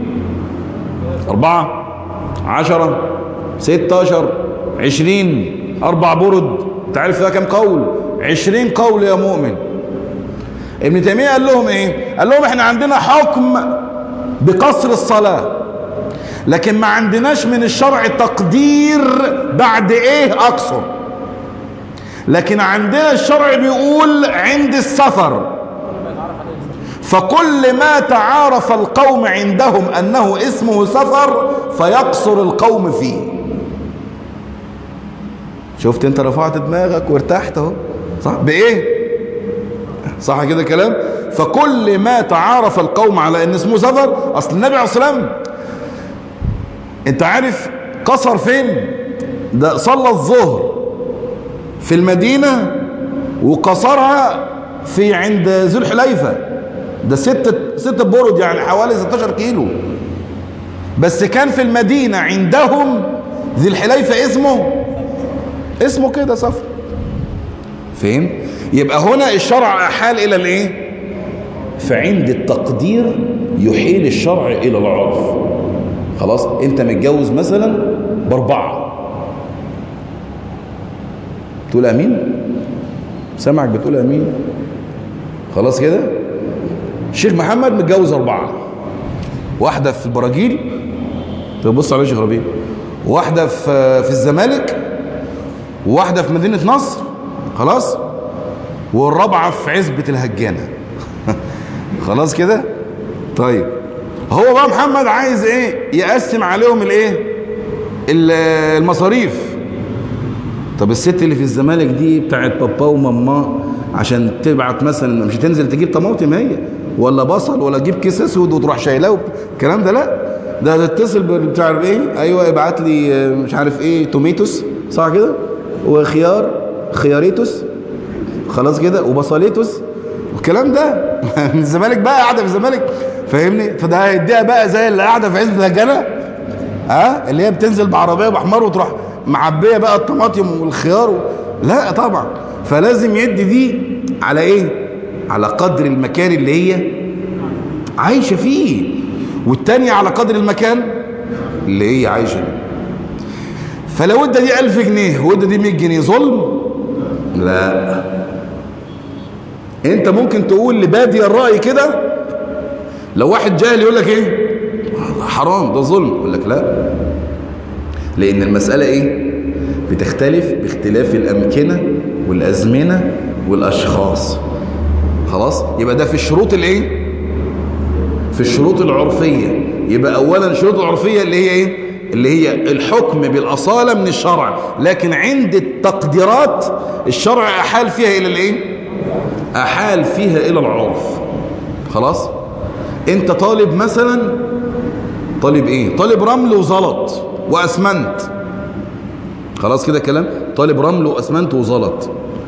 أربعة عشرة ستاشر عشرين أربع برد تعرف ده كم قول عشرين قول يا مؤمن ابن تيمية قال لهم ايه قال لهم احنا عندنا حكم بقصر الصلاة لكن ما عندناش من الشرع تقدير بعد ايه اقصر لكن عندنا الشرع بيقول عند السفر فكل ما تعارف القوم عندهم انه اسمه سفر فيقصر القوم فيه شفت انت رفعت دماغك وارتحت اهو صح بايه صح كده كلام فكل ما تعارف القوم على ان اسمه سفر اصل النبي عليه الصلاه والسلام انت عارف قصر فين ده صلى الظهر في المدينة وقصرها في عند ذو الحليفة ده ستة, ستة برد يعني حوالي 16 كيلو بس كان في المدينة عندهم ذي الحليفة اسمه اسمه كده سفر فين يبقى هنا الشرع أحال إلى الإيه فعند التقدير يحيل الشرع إلى العرف خلاص انت متجوز مثلا باربعة تقول امين سامعك بتقول امين خلاص كده الشيخ محمد متجوز اربعة واحدة في البراجيل تبص على شيخ ربيع واحدة في في الزمالك وواحدة في مدينة نصر خلاص والرابعة في عزبة الهجانة خلاص كده طيب هو بقى محمد عايز ايه يقسم عليهم الايه المصاريف طب الست اللي في الزمالك دي بتاعت بابا وماما عشان تبعت مثلا مش هتنزل تجيب طماطم هي ولا بصل ولا تجيب كيس اسود وتروح شايلاه الكلام ده لا ده تتصل بتاع ايه ايوه ابعت لي مش عارف ايه توميتوس صح كده وخيار خياريتوس خلاص كده وبصليتوس والكلام ده من الزمالك بقى قاعده في الزمالك فاهمني فده هيديها بقى زي اللي قاعده في عزبه الهجانه ها اللي هي بتنزل بعربيه بحمار وتروح معبيه بقى الطماطم والخيار و... لا طبعا فلازم يدي دي على ايه على قدر المكان اللي هي عايشه فيه والتانية على قدر المكان اللي هي عايشه فيه فلو ادى دي 1000 جنيه وادى دي 100 جنيه ظلم لا انت ممكن تقول لبادي الرأي كده لو واحد جاهل يقول لك ايه حرام ده ظلم يقول لك لا لان المسألة ايه بتختلف باختلاف الامكنة والازمنة والاشخاص خلاص يبقى ده في الشروط الايه في الشروط العرفية يبقى اولا الشروط العرفية اللي هي ايه اللي هي الحكم بالاصالة من الشرع لكن عند التقديرات الشرع احال فيها الى الايه احال فيها الى العرف خلاص انت طالب مثلا طالب ايه طالب رمل وزلط واسمنت خلاص كده كلام طالب رمل واسمنت وزلط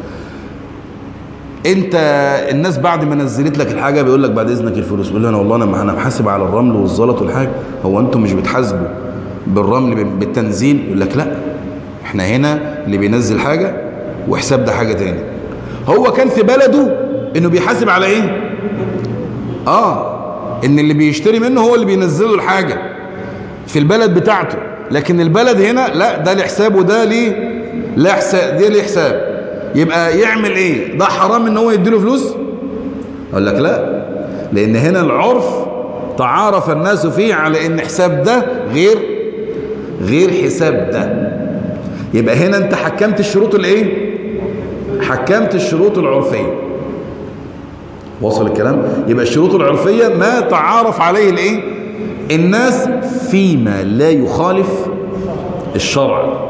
انت الناس بعد ما نزلت لك الحاجه بيقول لك بعد اذنك الفلوس يقول لي انا والله انا انا محاسب على الرمل والزلط والحاجه هو انتم مش بتحاسبوا بالرمل بالتنزيل يقول لك لا احنا هنا اللي بينزل حاجه وحساب ده حاجه تاني هو كان في بلده انه بيحاسب على ايه اه ان اللي بيشتري منه هو اللي بينزل له الحاجه في البلد بتاعته لكن البلد هنا لا ده لحساب وده ليه لا حساب ده ليه حساب يبقى يعمل ايه ده حرام ان هو يديله فلوس اقول لك لا لان هنا العرف تعارف الناس فيه على ان حساب ده غير غير حساب ده يبقى هنا انت حكمت الشروط الايه حكمت الشروط العرفيه وصل الكلام يبقى الشروط العرفيه ما تعارف عليه الايه الناس فيما لا يخالف الشرع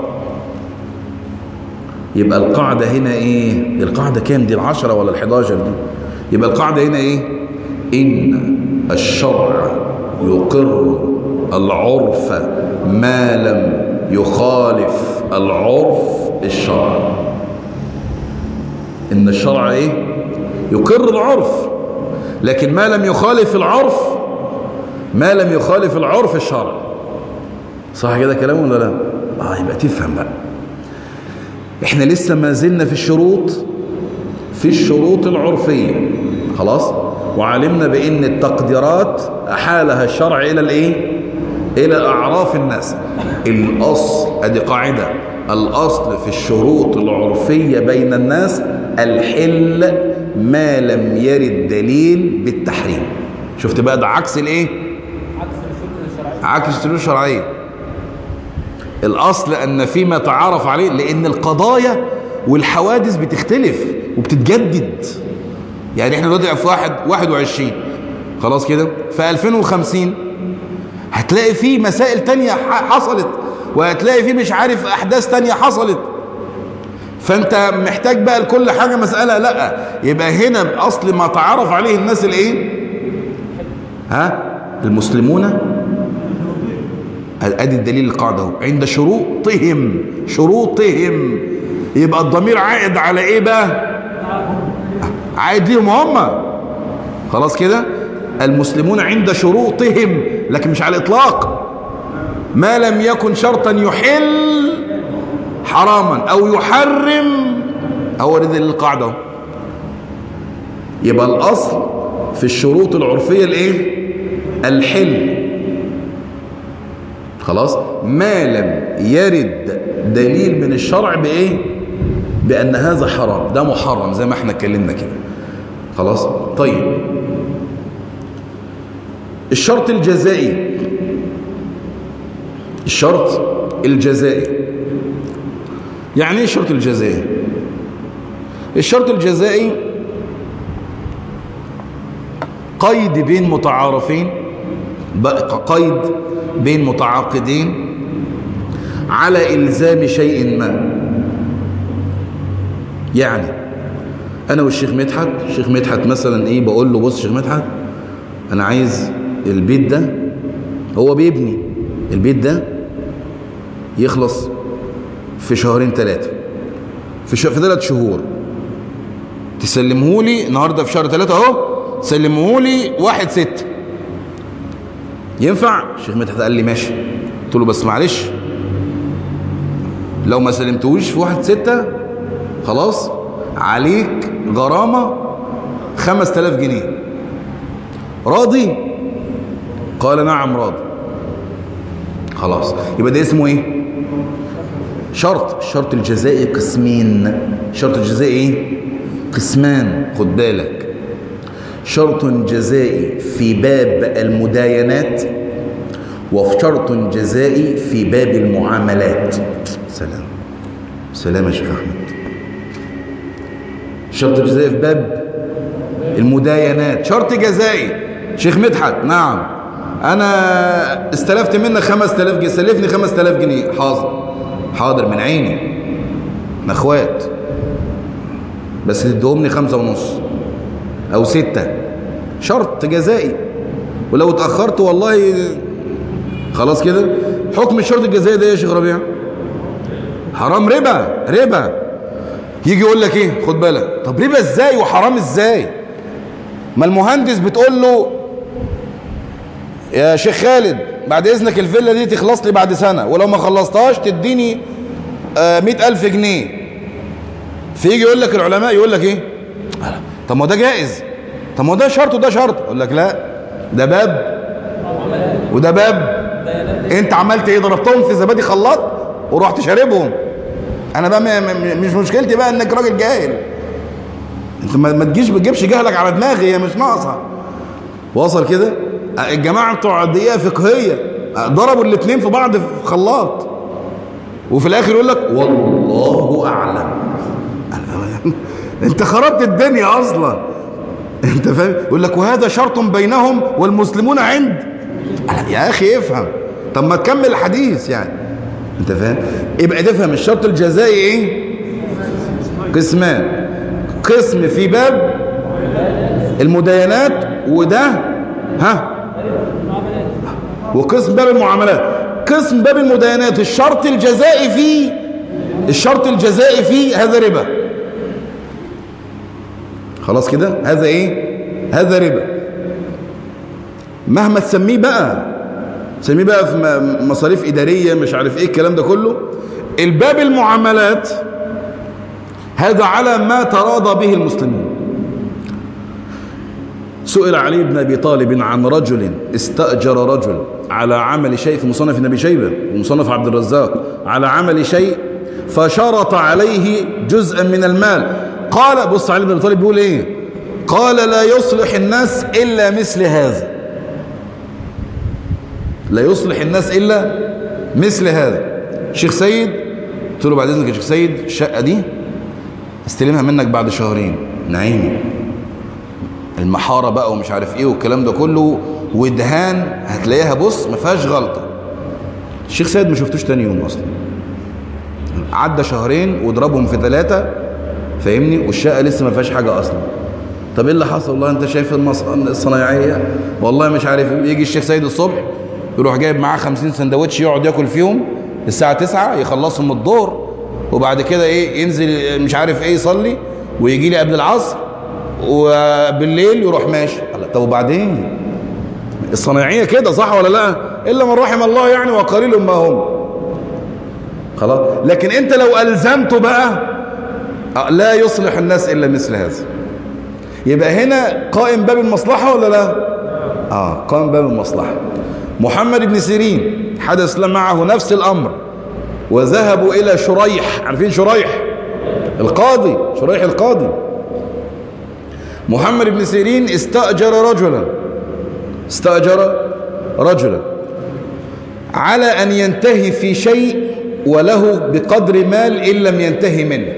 يبقى القاعدة هنا ايه القاعدة كام دي العشرة ولا الحداشر دي يبقى القاعدة هنا ايه ان الشرع يقر العرف ما لم يخالف العرف الشرع ان الشرع ايه يقر العرف لكن ما لم يخالف العرف ما لم يخالف العرف الشرع صح كده كلام ولا لا اه يبقى تفهم بقى احنا لسه ما زلنا في الشروط في الشروط العرفية خلاص وعلمنا بان التقديرات احالها الشرع الى الايه الى اعراف الناس الاصل ادي قاعدة الاصل في الشروط العرفية بين الناس الحل ما لم يرد دليل بالتحريم شفت بقى ده عكس الايه عكس الشروط الشرعيه الأصل أن فيما تعارف عليه لأن القضايا والحوادث بتختلف وبتتجدد يعني احنا دلوقتي في واحد 21 خلاص كده في 2050 هتلاقي فيه مسائل تانية حصلت وهتلاقي فيه مش عارف أحداث تانية حصلت فأنت محتاج بقى لكل حاجة مسألة لا يبقى هنا أصل ما تعرف عليه الناس الايه ها المسلمون ادي الدليل القاعده اهو عند شروطهم شروطهم يبقى الضمير عائد على ايه بقى عائد ليهم هم خلاص كده المسلمون عند شروطهم لكن مش على الاطلاق ما لم يكن شرطا يحل حراما او يحرم هو ده دليل القاعده يبقى الاصل في الشروط العرفيه الايه الحل خلاص ما لم يرد دليل من الشرع بايه بان هذا حرام ده محرم زي ما احنا اتكلمنا كده خلاص طيب الشرط الجزائي الشرط الجزائي يعني ايه الشرط الجزائي الشرط الجزائي قيد بين متعارفين قيد بين متعاقدين على إلزام شيء ما يعني أنا والشيخ مدحت الشيخ مدحت مثلا إيه بقول له بص شيخ مدحت أنا عايز البيت ده هو بيبني البيت ده يخلص في شهرين ثلاثة في, ش... في ثلاث شهور تسلمه لي النهاردة في شهر ثلاثة اهو سلمه لي واحد ستة ينفع الشيخ مدحت قال لي ماشي قلت له بس معلش لو ما سلمتوش في واحد ستة خلاص عليك غرامة خمس تلاف جنيه راضي قال نعم راضي خلاص يبقى ده اسمه ايه شرط الشرط الجزائي قسمين شرط الجزائي ايه قسمان خد بالك شرط جزائي في باب المداينات وشرط جزائي في باب المعاملات سلام سلام يا شيخ أحمد شرط جزائي في باب المداينات شرط جزائي شيخ مدحت نعم انا استلفت منك 5000 جنيه سلفني 5000 جنيه حاضر حاضر من عيني احنا اخوات بس تديهم لي خمسة ونص او ستة شرط جزائي ولو اتأخرت والله خلاص كده حكم الشرط الجزائي ده يا شيخ ربيع حرام ربا ربا يجي يقول لك ايه خد بالك طب ربا ازاي وحرام ازاي ما المهندس بتقول له يا شيخ خالد بعد اذنك الفيلا دي تخلص لي بعد سنة ولو ما خلصتهاش تديني آه مئة ألف جنيه فيجي يقول لك العلماء يقول لك ايه طب ما ده جائز طب ما ده شرط وده شرط يقول لك لا ده باب وده باب انت عملت ايه ضربتهم في زبادي خلاط ورحت شاربهم انا بقى مش مشكلتي بقى انك راجل جاهل انت ما تجيش ما تجيبش جهلك على دماغي هي مش ناقصه وصل كده الجماعه بتوع الدقيقه فقهيه ضربوا الاثنين في بعض في خلاط وفي الاخر يقول لك والله اعلم انت خربت الدنيا اصلا انت فاهم يقول لك وهذا شرط بينهم والمسلمون عند يا اخي افهم طب ما تكمل الحديث يعني انت فاهم يبقى تفهم الشرط الجزائي ايه قسمان قسم في باب المداينات وده ها وقسم باب المعاملات قسم باب المداينات الشرط الجزائي فيه الشرط الجزائي فيه هذا ربا خلاص كده هذا ايه هذا ربا مهما تسميه بقى تسميه بقى في مصاريف إدارية مش عارف ايه الكلام ده كله الباب المعاملات هذا على ما تراضى به المسلمون سئل علي بن أبي طالب عن رجل استأجر رجل على عمل شيء في مصنف النبي شيبة ومصنف عبد الرزاق على عمل شيء فشرط عليه جزءا من المال قال بص علي بن أبي طالب بيقول ايه قال لا يصلح الناس إلا مثل هذا لا يصلح الناس إلا مثل هذا شيخ سيد قلت له بعد إذنك يا شيخ سيد الشقة دي استلمها منك بعد شهرين نعيمي المحارة بقى ومش عارف ايه والكلام ده كله ودهان هتلاقيها بص ما فيهاش غلطة الشيخ سيد ما شفتوش تاني يوم اصلا عدى شهرين وضربهم في ثلاثة فاهمني والشقة لسه ما فيهاش حاجة اصلا طب ايه اللي حصل والله انت شايف الصنايعية والله مش عارف يجي الشيخ سيد الصبح يروح جايب معاه 50 سندوتش يقعد ياكل فيهم الساعة 9 يخلصهم الظهر وبعد كده ايه ينزل مش عارف ايه يصلي ويجي لي قبل العصر وبالليل يروح ماشي طب وبعدين الصنايعية كده صح ولا لا إلا من رحم الله يعني وقليل ما هم خلاص لكن انت لو ألزمته بقى لا يصلح الناس إلا مثل هذا يبقى هنا قائم باب المصلحة ولا لا آه قائم باب المصلحة محمد بن سيرين حدث معه نفس الأمر وذهبوا إلى شريح عارفين شريح القاضي شريح القاضي محمد بن سيرين استأجر رجلا استأجر رجلا على أن ينتهي في شيء وله بقدر مال إن لم ينتهي منه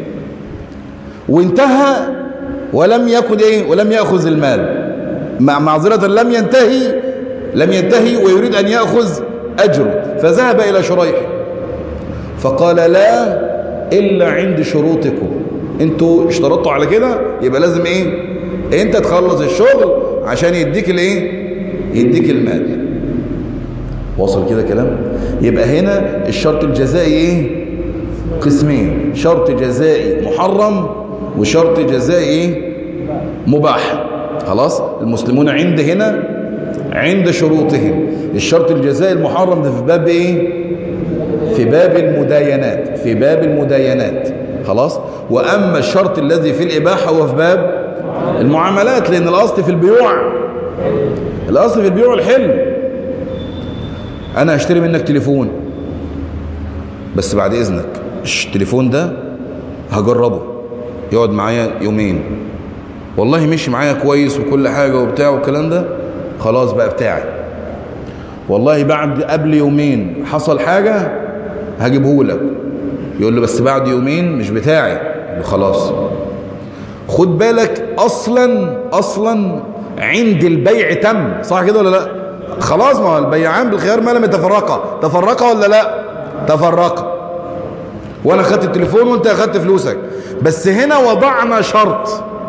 وانتهى ولم يكن إيه ولم يأخذ المال مع معذرة لم ينتهي لم ينتهي ويريد أن يأخذ أجره فذهب إلى شريح فقال لا إلا عند شروطكم انتوا اشترطوا على كده يبقى لازم ايه انت تخلص الشغل عشان يديك الايه يديك المال وصل كده كلام يبقى هنا الشرط الجزائي ايه قسمين شرط جزائي محرم وشرط جزائي ايه مباح خلاص المسلمون عند هنا عند شروطهم الشرط الجزائي المحرم ده في باب ايه في باب المداينات في باب المداينات خلاص واما الشرط الذي في الاباحه هو في باب المعاملات لان الاصل في البيوع الاصل في البيوع الحل انا هشتري منك تليفون بس بعد اذنك التليفون ده هجربه يقعد معايا يومين والله مشي معايا كويس وكل حاجة وبتاع والكلام ده خلاص بقى بتاعي والله بعد قبل يومين حصل حاجة هجيبه لك يقول له بس بعد يومين مش بتاعي يقول له خلاص خد بالك اصلا اصلا عند البيع تم صح كده ولا لا خلاص ما هو البيعان بالخيار ما لم يتفرقا تفرقا ولا لا تفرقا وانا خدت التليفون وانت اخدت فلوسك بس هنا وضعنا شرط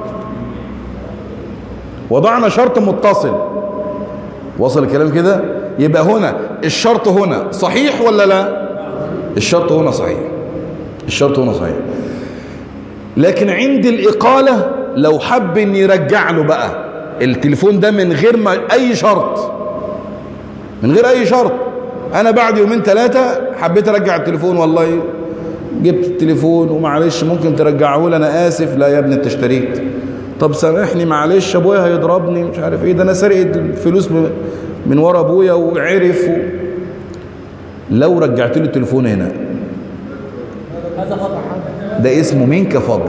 وضعنا شرط متصل وصل الكلام كده يبقى هنا الشرط هنا صحيح ولا لا الشرط هنا صحيح الشرط هنا صحيح لكن عند الإقالة لو حب ان يرجع له بقى التليفون ده من غير ما اي شرط من غير اي شرط انا بعد يومين ثلاثة حبيت ارجع التليفون والله جبت التليفون ومعلش ممكن ترجعه لي انا اسف لا يا ابني انت اشتريت طب سامحني معلش ابويا هيضربني مش عارف ايه ده انا سارق الفلوس من ورا ابويا وعرف و... لو رجعت له التليفون هنا هذا خطأ ده اسمه منك فضل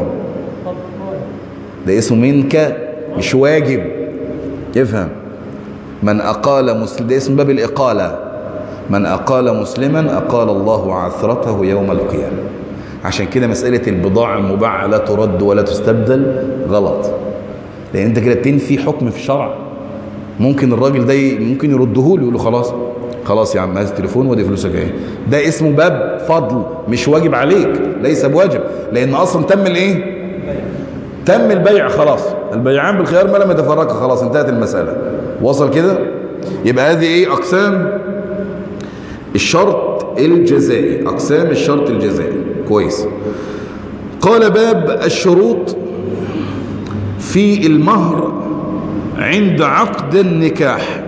ده اسمه منك مش واجب افهم من أقال مسلم ده اسم باب الإقالة من أقال مسلما أقال الله عثرته يوم القيامة عشان كده مسألة البضاعة المباعة لا ترد ولا تستبدل غلط لأن أنت كده بتنفي حكم في الشرع ممكن الراجل ده ممكن يرده له يقول له خلاص خلاص يا عم هذا التليفون ودي فلوسك اهي ده اسمه باب فضل مش واجب عليك ليس بواجب لأن أصلا تم الإيه تم البيع خلاص البيعان بالخيار ما لم يتفرقا خلاص انتهت المسألة وصل كده يبقى هذه ايه اقسام الشرط الجزائي اقسام الشرط الجزائي كويس قال باب الشروط في المهر عند عقد النكاح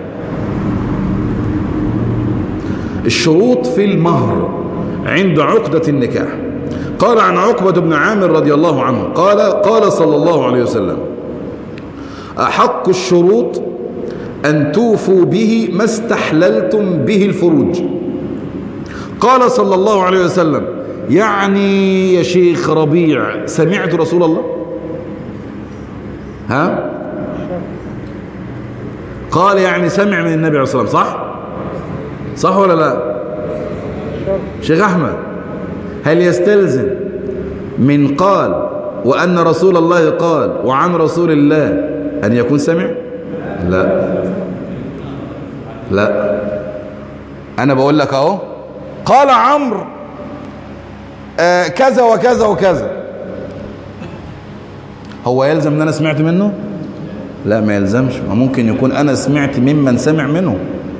الشروط في المهر عند عقدة النكاح قال عن عقبة بن عامر رضي الله عنه قال قال صلى الله عليه وسلم أحق الشروط أن توفوا به ما استحللتم به الفروج قال صلى الله عليه وسلم يعني يا شيخ ربيع سمعت رسول الله ها قال يعني سمع من النبي عليه الصلاة والسلام صح صح ولا لا شيخ أحمد هل يستلزم من قال وأن رسول الله قال وعن رسول الله أن يكون سمع لا لا أنا بقول لك أهو قال عمرو آه كذا وكذا وكذا هو يلزم ان انا سمعت منه لا ما يلزمش ما ممكن يكون انا سمعت ممن سمع منه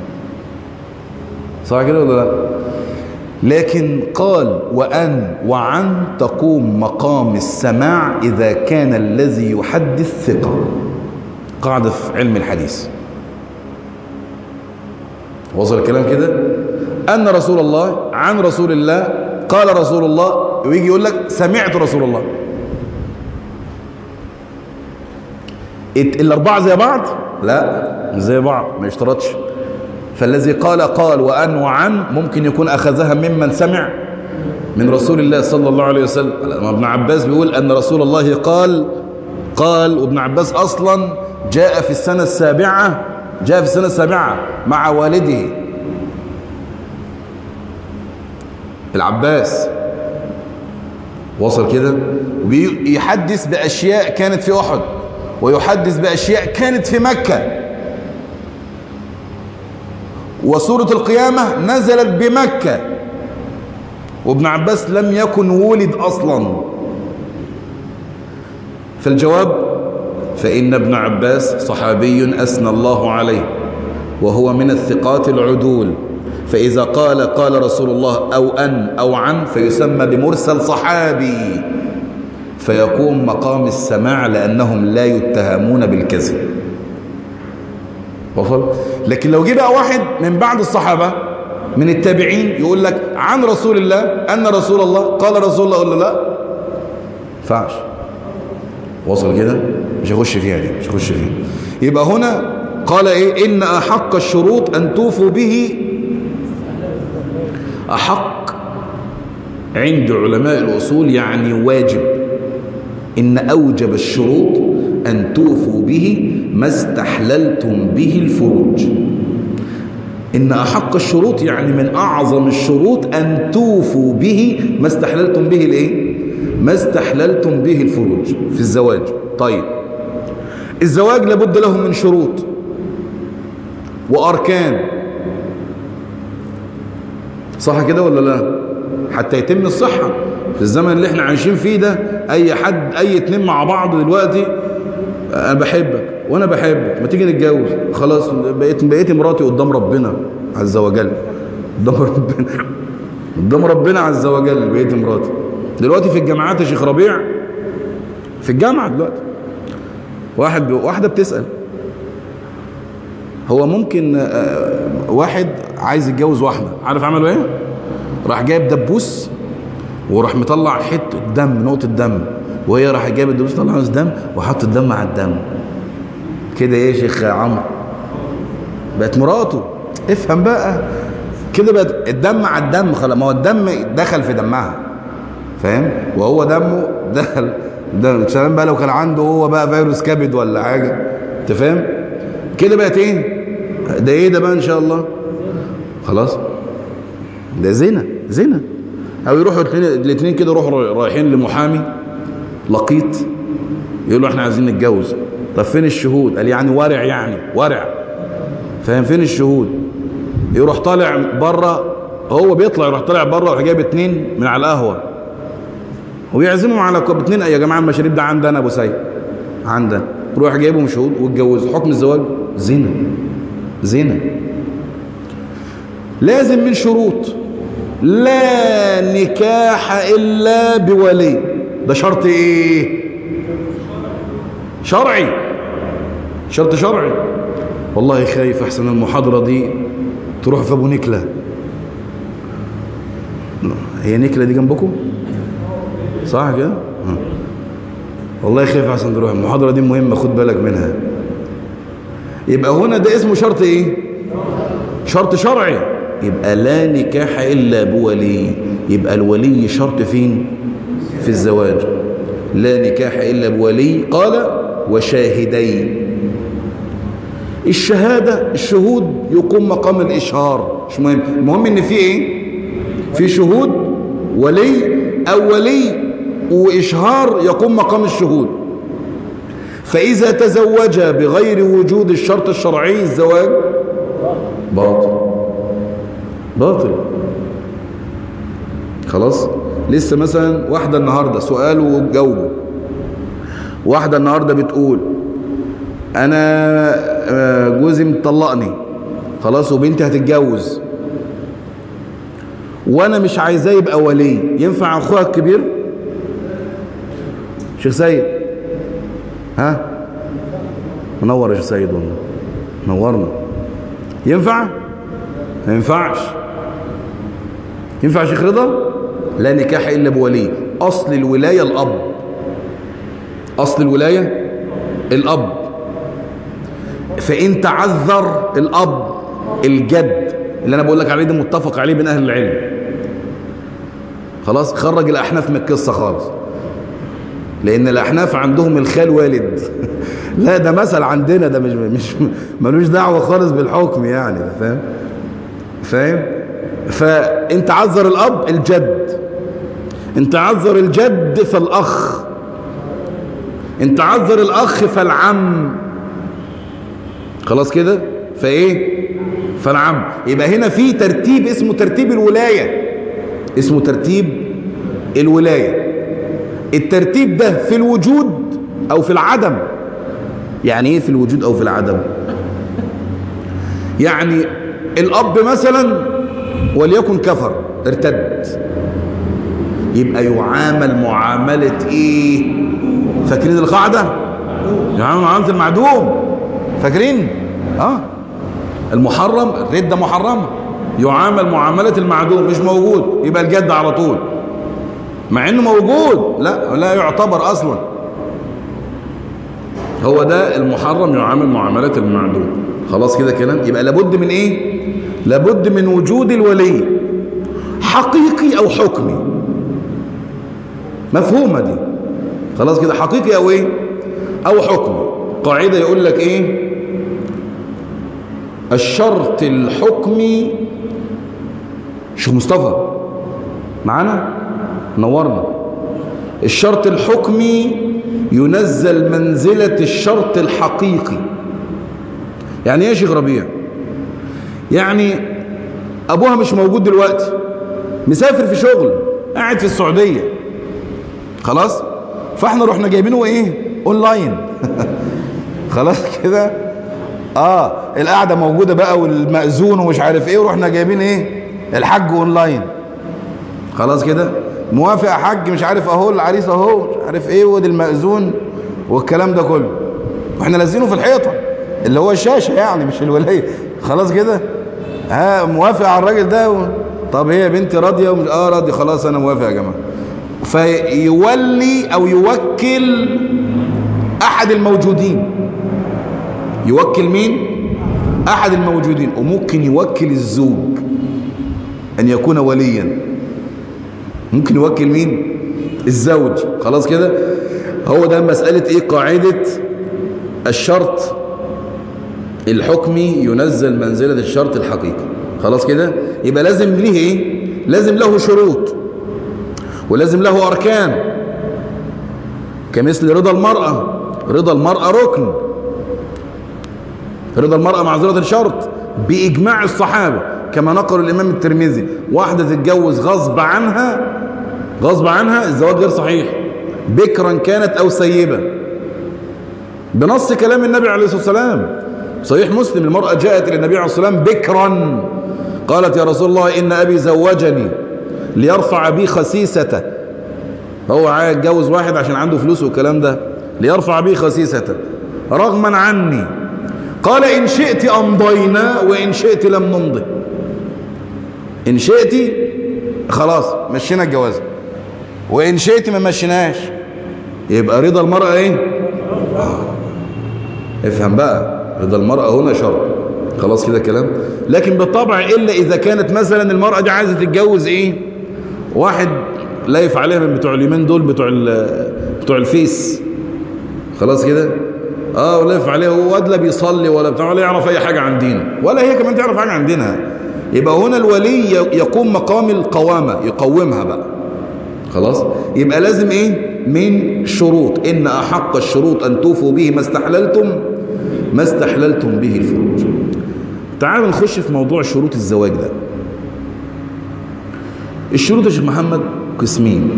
صح كده ولا لا لكن قال وأن وعن تقوم مقام السماع إذا كان الذي يحدث ثقة قاعدة في علم الحديث وصل الكلام كده أن رسول الله عن رسول الله قال رسول الله ويجي يقول لك سمعت رسول الله الأربعة زي بعض لا زي بعض ما يشترطش فالذي قال قال وأن وعن ممكن يكون أخذها ممن سمع من رسول الله صلى الله عليه وسلم ابن عباس بيقول أن رسول الله قال قال وابن عباس أصلا جاء في السنة السابعة جاء في السنة السابعة مع والده العباس وصل كده ويحدث بأشياء كانت في أحد ويحدث بأشياء كانت في مكة وسورة القيامة نزلت بمكة وابن عباس لم يكن ولد أصلا فالجواب فإن ابن عباس صحابي أثنى الله عليه وهو من الثقات العدول فإذا قال قال رسول الله أو أن أو عن فيسمى بمرسل صحابي فيقوم مقام السماع لأنهم لا يتهمون بالكذب وصل لكن لو جه بقى واحد من بعد الصحابة من التابعين يقول لك عن رسول الله أن رسول الله قال رسول الله ولا لا فعش وصل كده مش هخش فيها دي مش هخش فيها يبقى هنا قال ايه ان احق الشروط ان توفوا به احق عند علماء الاصول يعني واجب ان اوجب الشروط أن توفوا به ما استحللتم به الفروج إن أحق الشروط يعني من أعظم الشروط أن توفوا به ما استحللتم به الإيه؟ ما استحللتم به الفروج في الزواج طيب الزواج لابد له من شروط وأركان صح كده ولا لا حتى يتم الصحة في الزمن اللي احنا عايشين فيه ده اي حد اي اتنين مع بعض دلوقتي انا بحبك وانا بحبك ما تيجي نتجوز خلاص بقيت بقيت مراتي قدام ربنا عز وجل قدام ربنا قدام ربنا عز وجل بقيت مراتي دلوقتي في الجامعات يا شيخ ربيع في الجامعة دلوقتي واحد ب... واحدة بتسأل هو ممكن آه، واحد عايز يتجوز واحدة عارف عملوا ايه راح جايب دبوس وراح مطلع حته دم نقطه دم وهي راح جايب الدبوس طلع نقطه دم وحط الدم على الدم كده ايه يا شيخ عمرو بقت مراته افهم بقى كده بقت الدم على الدم خلاص ما هو الدم دخل في دمها فاهم وهو دمه دخل ده سلام بقى لو كان عنده هو بقى فيروس كبد ولا حاجه انت فاهم كده بقت ايه ده ايه ده بقى ان شاء الله خلاص ده زنا زنا او يروحوا الاثنين كده يروحوا رايحين لمحامي لقيط يقول له احنا عايزين نتجوز طب فين الشهود قال يعني ورع يعني ورع فاهم فين الشهود يروح طالع بره هو بيطلع يروح طالع بره ويروح جايب اتنين من على القهوه ويعزمهم على كوب اتنين يا جماعه المشاريب ده عندنا ابو سيد عندنا روح جايبهم شهود واتجوزوا حكم الزواج زنا زنا لازم من شروط لا نكاح إلا بولي ده شرط إيه شرعي شرط شرعي والله خايف أحسن المحاضرة دي تروح في أبو نكلة هي نكلة دي جنبكم صح كده ها. والله خايف أحسن تروح المحاضرة دي مهمة خد بالك منها يبقى هنا ده اسمه شرط إيه شرط شرعي يبقى لا نكاح إلا بولي يبقى الولي شرط فين في الزواج لا نكاح إلا بولي قال وشاهدين الشهادة الشهود يقوم مقام الإشهار مش مهم المهم إن في إيه في شهود ولي أو ولي وإشهار يقوم مقام الشهود فإذا تزوج بغير وجود الشرط الشرعي الزواج باطل باطل خلاص لسه مثلا واحدة النهاردة سؤال وجاوبه واحدة النهاردة بتقول أنا جوزي مطلقني خلاص وبنتي هتتجوز وأنا مش عايزاه يبقى ولي ينفع أخوها الكبير شيخ سيد ها منور يا شيخ سيد والله نورنا ينفع ما ينفعش ينفع شيخ رضا لا نكاح إلا بولي أصل الولاية الأب أصل الولاية الأب فإن تعذر الأب الجد اللي أنا بقول لك عليه ده متفق عليه بين أهل العلم خلاص خرج الأحناف من القصة خالص لأن الأحناف عندهم الخال والد لا ده مثل عندنا ده مش مش ملوش دعوة خالص بالحكم يعني فاهم فاهم فإن تعذر الأب الجد إن تعذر الجد فالأخ إن تعذر الأخ فالعم خلاص كده فإيه فالعم يبقى هنا في ترتيب اسمه ترتيب الولاية اسمه ترتيب الولاية الترتيب ده في الوجود أو في العدم يعني إيه في الوجود أو في العدم يعني الأب مثلا وليكن كفر ارتد يبقى يعامل معاملة ايه فاكرين القاعدة يعامل معاملة المعدوم فاكرين اه المحرم الردة محرمة يعامل معاملة المعدوم مش موجود يبقى الجد على طول مع انه موجود لا لا يعتبر اصلا هو ده المحرم يعامل معاملة المعدوم خلاص كده كلام يبقى لابد من ايه لابد من وجود الولي حقيقي او حكمي مفهومة دي خلاص كده حقيقي او ايه او حكمي قاعدة يقول لك ايه الشرط الحكمي شيخ مصطفى معانا نورنا الشرط الحكمي ينزل منزلة الشرط الحقيقي يعني ايه يا شيخ ربيع يعني ابوها مش موجود دلوقتي مسافر في شغل قاعد في السعودية خلاص فاحنا رحنا جايبينه ايه اونلاين خلاص كده اه القعده موجوده بقى والمأذون ومش عارف ايه ورحنا جايبين ايه الحج اونلاين خلاص كده موافق يا حاج مش عارف اهو العريس اهو مش عارف ايه ودي المأذون والكلام ده كله واحنا لازينه في الحيطه اللي هو الشاشه يعني مش الولايه خلاص كده ها موافق على الراجل ده و... طب هي بنتي راضيه ومش اه راضي خلاص انا موافق يا جماعه فيولي او يوكل احد الموجودين يوكل مين احد الموجودين وممكن يوكل الزوج ان يكون وليا ممكن يوكل مين الزوج خلاص كده هو ده مسألة ايه قاعدة الشرط الحكمي ينزل منزلة الشرط الحقيقي خلاص كده يبقى لازم ليه ايه لازم له شروط ولازم له اركان كمثل رضا المرأة رضا المرأة ركن رضا المرأة معذرة شرط بإجماع الصحابة كما نقل الإمام الترمذي واحدة تتجوز غصب عنها غصب عنها الزواج غير صحيح بكرا كانت أو سيبة بنص كلام النبي عليه الصلاة والسلام صحيح مسلم المرأة جاءت إلى النبي عليه الصلاة والسلام بكرا قالت يا رسول الله إن أبي زوجني ليرفع بي خسيسته هو عايز يتجوز واحد عشان عنده فلوس والكلام ده ليرفع بي خسيسته رغما عني قال إن شئت أمضينا وإن شئت لم نمضي إن شئت خلاص مشينا الجواز وإن شئت ما مشيناش يبقى رضا المرأة إيه افهم بقى رضا المرأة هنا شرط خلاص كده كلام لكن بالطبع إلا إذا كانت مثلا المرأة دي عايزة تتجوز إيه واحد لايف عليها من بتوع اليومين دول بتوع بتوع الفيس خلاص كده اه ولا يقف عليه هو واد لا بيصلي ولا بتاع ولا يعرف اي حاجه عن دينه ولا هي كمان تعرف حاجه عن دينها يبقى هنا الولي يقوم مقام القوامه يقومها بقى خلاص يبقى لازم ايه من شروط ان احق الشروط ان توفوا به ما استحللتم ما استحللتم به الفروج تعالوا نخش في موضوع شروط الزواج ده الشروط يا شيخ محمد قسمين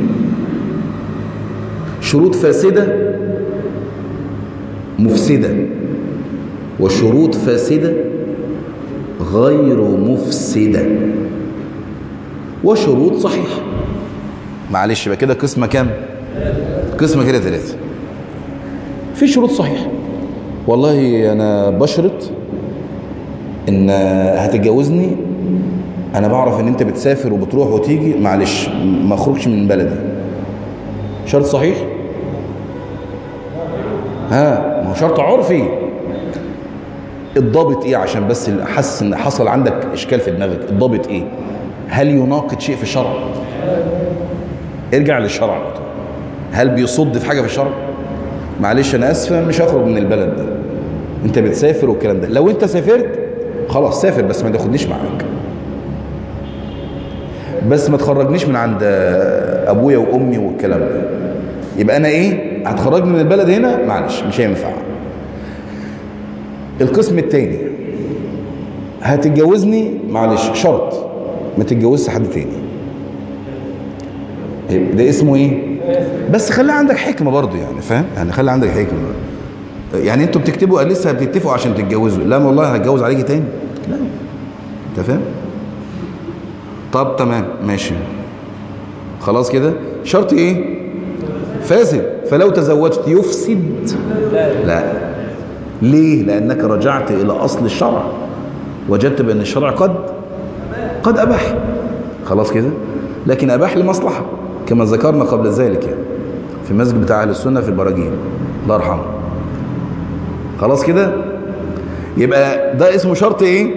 شروط فاسده مفسدة وشروط فاسدة غير مفسدة وشروط صحيحة معلش بقى كده قسمة كام قسمة كده ثلاثة في شروط صحيحة والله أنا بشرط إن هتتجوزني أنا بعرف إن أنت بتسافر وبتروح وتيجي معلش ما أخرجش من بلدي شرط صحيح ها ما هو شرط عرفي الضابط ايه عشان بس حاسس ان حصل عندك اشكال في دماغك الضابط ايه هل يناقض شيء في الشرع ارجع للشرع على طول هل بيصد في حاجه في الشرع معلش انا اسف مش هخرج من البلد ده انت بتسافر والكلام ده لو انت سافرت خلاص سافر بس ما تاخدنيش معاك بس ما تخرجنيش من عند ابويا وامي والكلام ده يبقى انا ايه هتخرجني من البلد هنا معلش مش هينفع القسم التاني هتتجوزني معلش شرط ما تتجوزش حد تاني ده اسمه ايه بس خلي عندك حكمة برضو يعني فاهم يعني خلي عندك حكمة يعني انتوا بتكتبوا لسه بتتفقوا عشان تتجوزوا لا والله هتجوز عليكي تاني لا انت فاهم طب تمام ماشي خلاص كده شرط ايه فاسد فلو تزوجت يفسد لا ليه لأنك رجعت إلى أصل الشرع وجدت بأن الشرع قد قد أباح خلاص كده لكن أباح لمصلحة كما ذكرنا قبل ذلك يعني في المسجد بتاع أهل السنة في البراجين الله يرحمه خلاص كده يبقى ده اسمه شرط ايه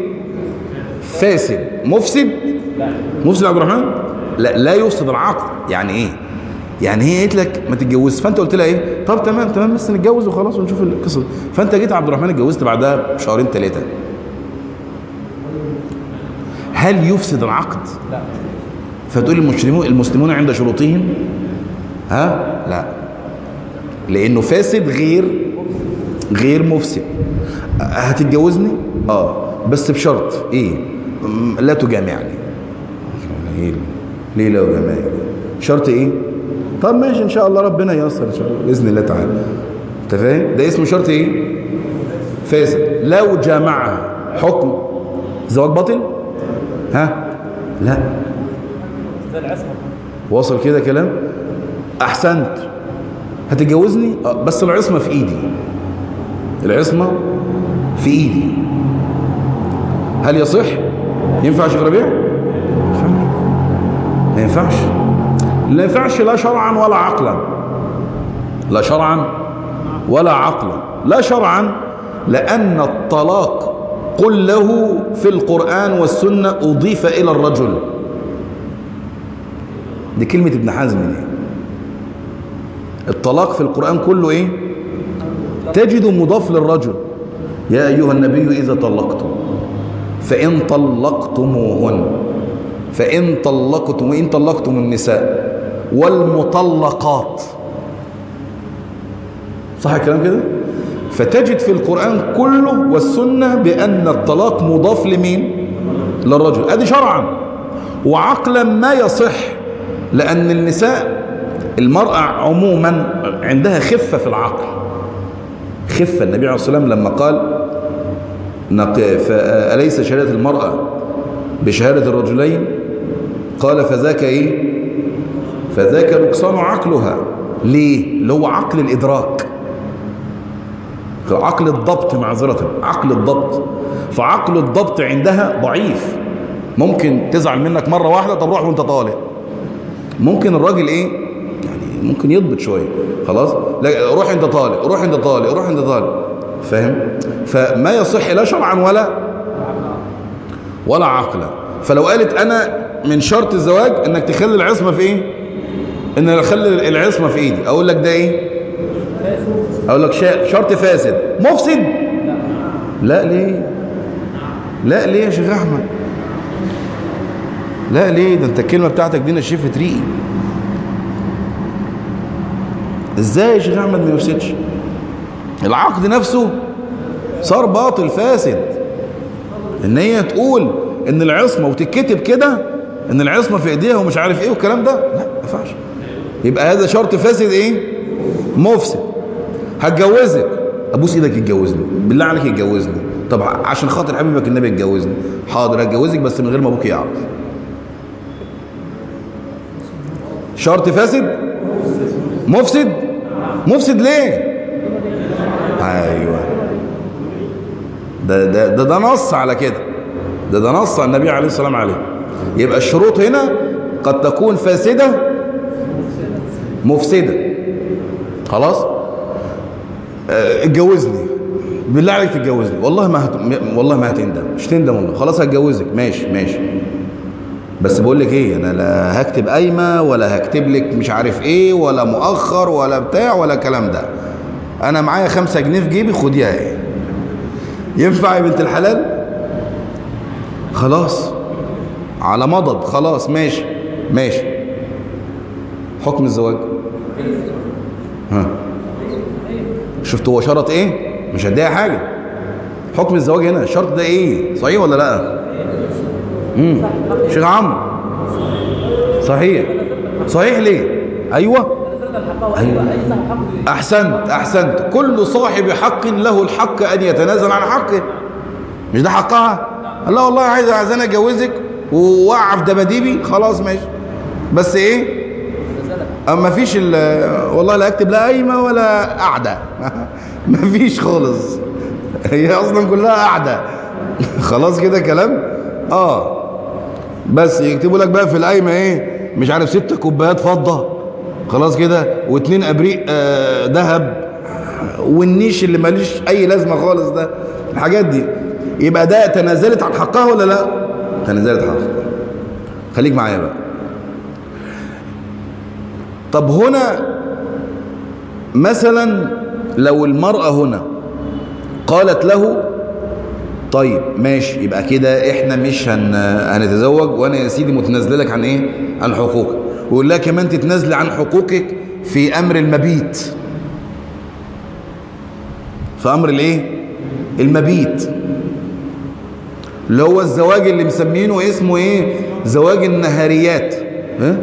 فاسد مفسد مفسد عبد الرحمن لا لا يفسد العقد يعني ايه يعني هي قالت لك ما تتجوزش فانت قلت لها ايه طب تمام تمام بس نتجوز وخلاص ونشوف القصه دي. فانت جيت يا عبد الرحمن اتجوزت بعدها بشهرين ثلاثه هل يفسد العقد لا فتقول المسلمون المسلمون عند شروطهم ها لا لانه فاسد غير غير مفسد هتتجوزني اه بس بشرط ايه م- لا تجامعني إيه؟ ليه لا تجامعني شرط ايه طب ماشي ان شاء الله ربنا ييسر ان شاء الله باذن الله تعالى انت فاهم ده اسمه شرط ايه فاسد لو جامعها حكم زواج باطل ها لا زي العصمة واصل كده كلام احسنت هتتجوزني آه، بس العصمه في ايدي العصمه في ايدي هل يصح ينفع يا شيخ ربيع ما ينفعش لا ينفعش لا شرعا ولا عقلا لا شرعا ولا عقلا لا شرعا لأن الطلاق قل له في القرآن والسنة أضيف إلى الرجل دي كلمة ابن حزم دي الطلاق في القرآن كله ايه تجد مضاف للرجل يا أيها النبي إذا طلقتم فإن طلقتموهن فإن طلقتم وإن طلقتم النساء والمطلقات صح الكلام كده فتجد في القرآن كله والسنة بأن الطلاق مضاف لمين للرجل ادي شرعا وعقلا ما يصح لأن النساء المرأة عموما عندها خفة في العقل خفة النبي عليه الصلاة والسلام لما قال نق- فأليس شهادة المرأة بشهادة الرجلين قال فذاك ايه فذاك نقصان عقلها ليه اللي هو عقل الإدراك عقل الضبط معذرة عقل الضبط فعقل الضبط عندها ضعيف ممكن تزعل منك مرة واحدة طب روح وانت طالق ممكن الراجل ايه يعني ممكن يضبط شوية خلاص لا روح انت طالق روح انت طالق روح انت طالق فاهم فما يصح لا شرعا ولا ولا عقلا فلو قالت انا من شرط الزواج انك تخلي العصمة في ايه ان اخلي العصمة في ايدي اقول لك ده ايه اقول لك شا- شرط فاسد مفسد لا ليه لا ليه يا شيخ احمد لا ليه ده انت الكلمه بتاعتك دي نشفت ريقي ازاي يا شيخ احمد ما يفسدش العقد نفسه صار باطل فاسد ان هي تقول ان العصمه وتتكتب كده ان العصمه في ايديها ومش عارف ايه والكلام ده لا ما ينفعش يبقى هذا شرط فاسد ايه مفسد هتجوزك ابوس ايدك يتجوزني بالله عليك يتجوزني طب عشان خاطر حبيبك النبي يتجوزني حاضر هتجوزك بس من غير ما ابوك يعرف شرط فاسد مفسد مفسد ليه ايوه ده ده ده, ده نص على كده ده ده نص على النبي عليه السلام عليه يبقى الشروط هنا قد تكون فاسده مفسده خلاص آه، اتجوزني بالله عليك تتجوزني والله ما هت... م- والله ما هتندم مش تندم والله خلاص هتجوزك ماشي ماشي بس بقول لك ايه انا لا هكتب قايمه ولا هكتب لك مش عارف ايه ولا مؤخر ولا بتاع ولا الكلام ده انا معايا خمسة جنيه في جيبي خديها ايه ينفع يا بنت الحلال خلاص على مضض خلاص ماشي ماشي حكم الزواج ها شفت هو شرط ايه مش هديها حاجة حكم الزواج هنا الشرط ده ايه صحيح ولا لا امم شيخ عمرو صحيح صحيح ليه ايوه أيوة. أي صاحب حق احسنت احسنت كل صاحب حق له الحق ان يتنازل عن حقه مش ده حقها لا والله عايز عايزاني اتجوزك ووقع في دباديبي خلاص ماشي بس ايه اما فيش ال- والله لا اكتب لا قايمه ولا قاعده مفيش خالص هي اصلا كلها قاعده خلاص كده كلام اه بس يكتبوا لك بقى في القايمه ايه مش عارف ست كوبايات فضه خلاص كده واتنين ابريق آه، ذهب والنيش اللي ماليش اي لازمه خالص ده الحاجات دي يبقى ده تنازلت عن حقها ولا لا تنازلت عن حقها خليك معايا بقى طب هنا مثلا لو المرأة هنا قالت له طيب ماشي يبقى كده احنا مش هن... هنتزوج وانا يا سيدي متنازله لك عن ايه عن حقوقك ويقول لها كمان تتنازلي عن حقوقك في امر المبيت في امر الايه المبيت اللي هو الزواج اللي مسمينه اسمه ايه زواج النهاريات ها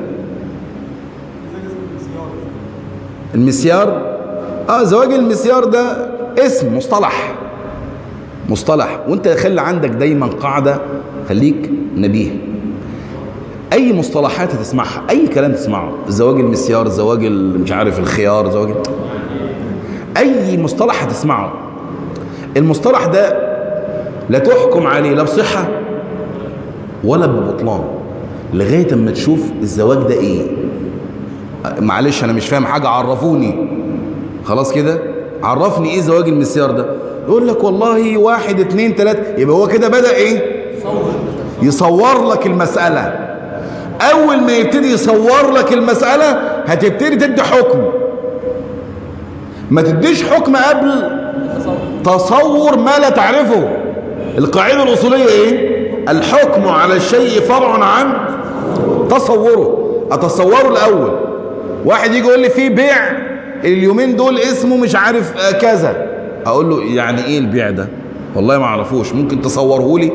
المسيار اه زواج المسيار ده اسم مصطلح مصطلح وانت خلي عندك دايما قاعدة خليك نبيه اي مصطلحات هتسمعها اي كلام تسمعه زواج المسيار زواج مش عارف الخيار زواج اي مصطلح هتسمعه المصطلح ده لا تحكم عليه لا بصحة ولا ببطلان لغاية اما تشوف الزواج ده ايه معلش انا مش فاهم حاجة عرفوني خلاص كده عرفني ايه زواج المسيار ده يقول لك والله واحد اتنين تلاتة يبقى هو كده بدأ ايه يصور لك المسألة اول ما يبتدي يصور لك المسألة هتبتدي تدي حكم ما تديش حكم قبل تصور ما لا تعرفه القاعدة الأصولية ايه الحكم على الشيء فرع عن تصوره اتصوره الاول واحد يجي يقول لي في بيع اليومين دول اسمه مش عارف كذا اقول له يعني ايه البيع ده والله ما اعرفوش ممكن تصوره لي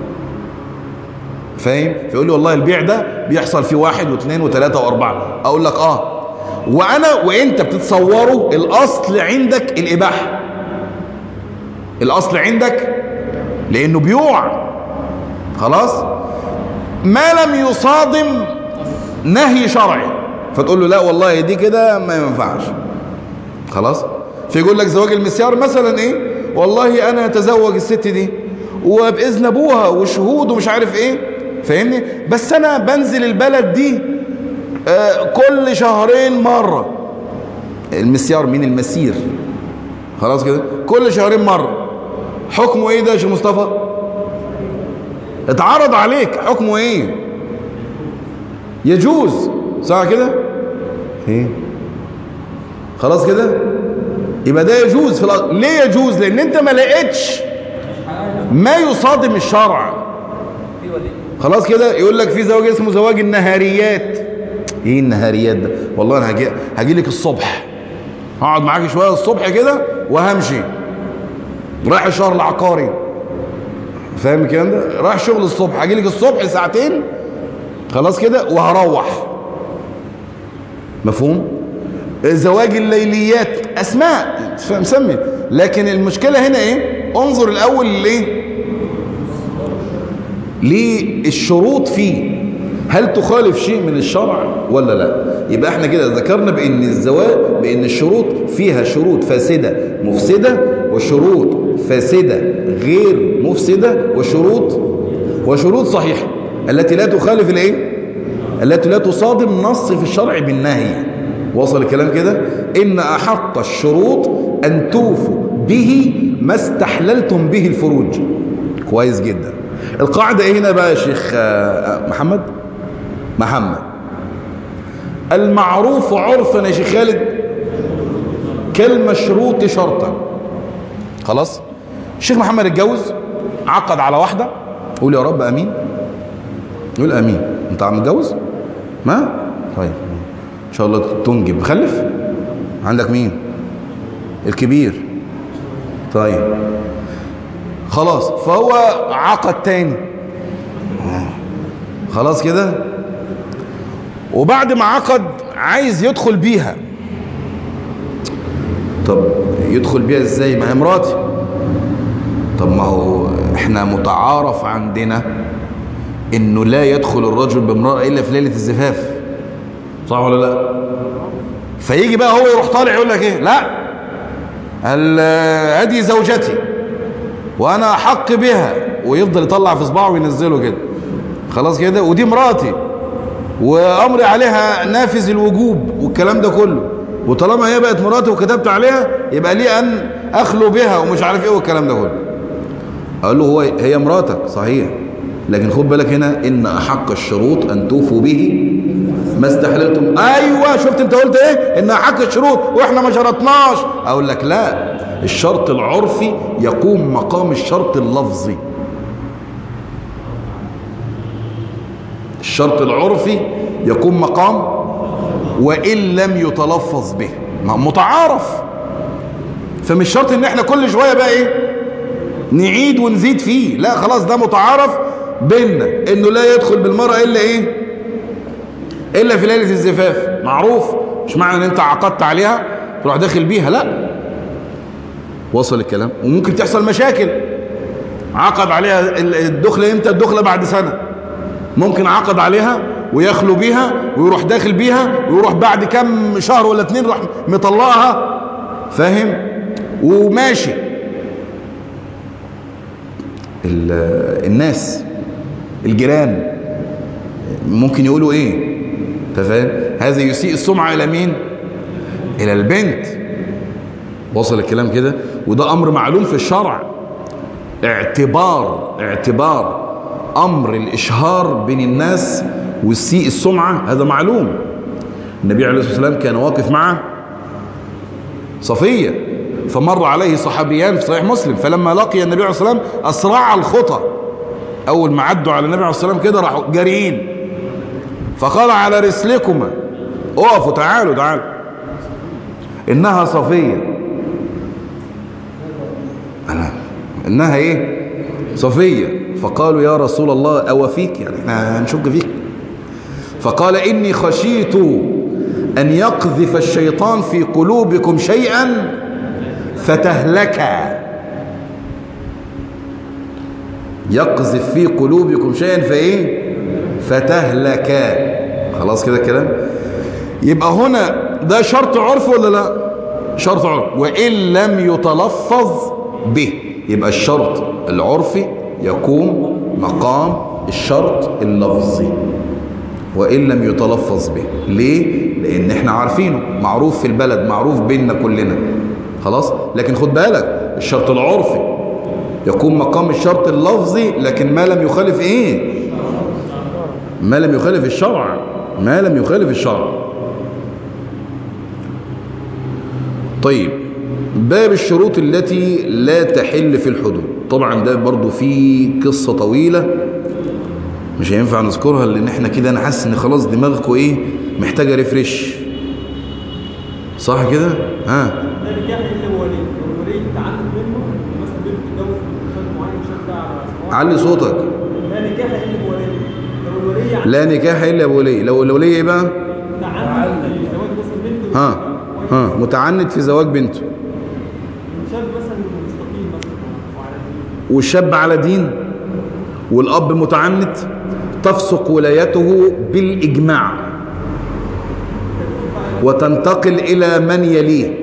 فاهم فيقول لي والله البيع ده بيحصل فيه واحد واثنين وثلاثة واربعة اقول لك اه وانا وانت بتتصوره الاصل عندك الاباحة الاصل عندك لانه بيوع خلاص ما لم يصادم نهي شرعي فتقول له لا والله دي كده ما ينفعش خلاص فيقول لك زواج المسيار مثلا ايه والله انا اتزوج الست دي وباذن ابوها وشهود ومش عارف ايه فاهمني بس انا بنزل البلد دي آه كل شهرين مرة المسيار مين المسير خلاص كده كل شهرين مرة حكمه ايه ده يا شيخ مصطفى اتعرض عليك حكمه ايه يجوز صح كده ايه خلاص كده يبقى ده يجوز في الأرض. ليه يجوز لان انت ما لقيتش ما يصادم الشرع خلاص كده يقول لك في زواج اسمه زواج النهاريات ايه النهاريات ده والله انا هجي, هجي لك الصبح هقعد معاك شويه الصبح كده وهمشي رايح الشهر العقاري فاهم الكلام ده رايح شغل الصبح هجي لك الصبح ساعتين خلاص كده وهروح مفهوم زواج الليليات اسماء مسمي لكن المشكله هنا ايه انظر الاول ليه للشروط فيه هل تخالف شيء من الشرع ولا لا يبقى احنا كده ذكرنا بان الزواج بان الشروط فيها شروط فاسده مفسده وشروط فاسده غير مفسده وشروط وشروط صحيحه التي لا تخالف الايه التي لا تصادم نص في الشرع بالنهي وصل الكلام كده ان احق الشروط ان توفوا به ما استحللتم به الفروج كويس جدا القاعدة ايه هنا بقى يا شيخ محمد محمد المعروف عرفا يا شيخ خالد كالمشروط شرطا خلاص الشيخ محمد اتجوز عقد على واحدة قول يا رب امين يقول امين انت عم متجوز ما طيب ان شاء الله تنجب مخلف عندك مين الكبير طيب خلاص فهو عقد تاني خلاص كده وبعد ما عقد عايز يدخل بيها طب يدخل بيها ازاي ما هي مراتي طب ما هو احنا متعارف عندنا انه لا يدخل الرجل بامرأة الا في ليلة الزفاف صح ولا لا فيجي بقى هو يروح طالع يقول لك ايه لا هذه زوجتي وانا احق بها ويفضل يطلع في صباعه وينزله كده خلاص كده ودي مراتي وامري عليها نافذ الوجوب والكلام ده كله وطالما هي بقت مراتي وكتبت عليها يبقى لي ان اخلو بها ومش عارف ايه والكلام ده كله اقول له هو هي مراتك صحيح لكن خد بالك هنا ان احق الشروط ان توفوا به ما استحللتم ايوه شفت انت قلت ايه انها حق الشروط واحنا ما شرطناش اقول لك لا الشرط العرفي يقوم مقام الشرط اللفظي الشرط العرفي يقوم مقام وان لم يتلفظ به ما متعارف فمش شرط ان احنا كل شويه بقى ايه نعيد ونزيد فيه لا خلاص ده متعارف بيننا انه لا يدخل بالمرأة الا ايه الا في ليلة الزفاف معروف مش معنى ان انت عقدت عليها تروح داخل بيها لا وصل الكلام وممكن تحصل مشاكل عقد عليها الدخلة امتى الدخلة بعد سنة ممكن عقد عليها ويخلو بيها ويروح داخل بيها ويروح بعد كم شهر ولا اتنين راح مطلقها فاهم وماشي الناس الجيران ممكن يقولوا ايه انت فاهم هذا يسيء السمعه الى مين الى البنت وصل الكلام كده وده امر معلوم في الشرع اعتبار اعتبار امر الاشهار بين الناس وسيء السمعه هذا معلوم النبي عليه الصلاه والسلام كان واقف مع صفيه فمر عليه صحابيان في صحيح مسلم فلما لقي النبي عليه الصلاة والسلام أسرع الخطى أول ما عدوا على النبي عليه الصلاة والسلام كده راحوا جاريين فقال على رسلكما اقفوا تعالوا تعالوا إنها صفية أنا إنها إيه صفية فقالوا يا رسول الله أو فيك يعني احنا هنشك فيك فقال إني خشيت أن يقذف الشيطان في قلوبكم شيئا فتهلكا يقذف في قلوبكم شيئا فايه فتهلكا خلاص كده الكلام يبقى هنا ده شرط عرف ولا لا شرط عرف وان لم يتلفظ به يبقى الشرط العرفي يقوم مقام الشرط اللفظي وان لم يتلفظ به ليه لان احنا عارفينه معروف في البلد معروف بيننا كلنا خلاص لكن خد بالك الشرط العرفي يقوم مقام الشرط اللفظي لكن ما لم يخالف ايه ما لم يخالف الشرع ما لم يخالف الشرع طيب باب الشروط التي لا تحل في الحدود طبعا ده برضو في قصة طويلة مش هينفع نذكرها لان احنا كده انا حاسس ان خلاص دماغكم ايه محتاجة ريفريش صح كده ها ده نكاح الا ولي الولي تعنت منه مثلا بنت تتجوز من شاب معين الشاب ده على علي صوتك لا نكاح الا بولي لو الولي عن- لا نكاح الا بولي لو الولي ايه بقى تعنت في زواج مثلا بنت ها ها متعنت في زواج بنته من شاب مثلا مستقيم مثلا وعلى دين والشاب على دين والاب متعنت تفسق ولايته بالاجماع وتنتقل الى من يليه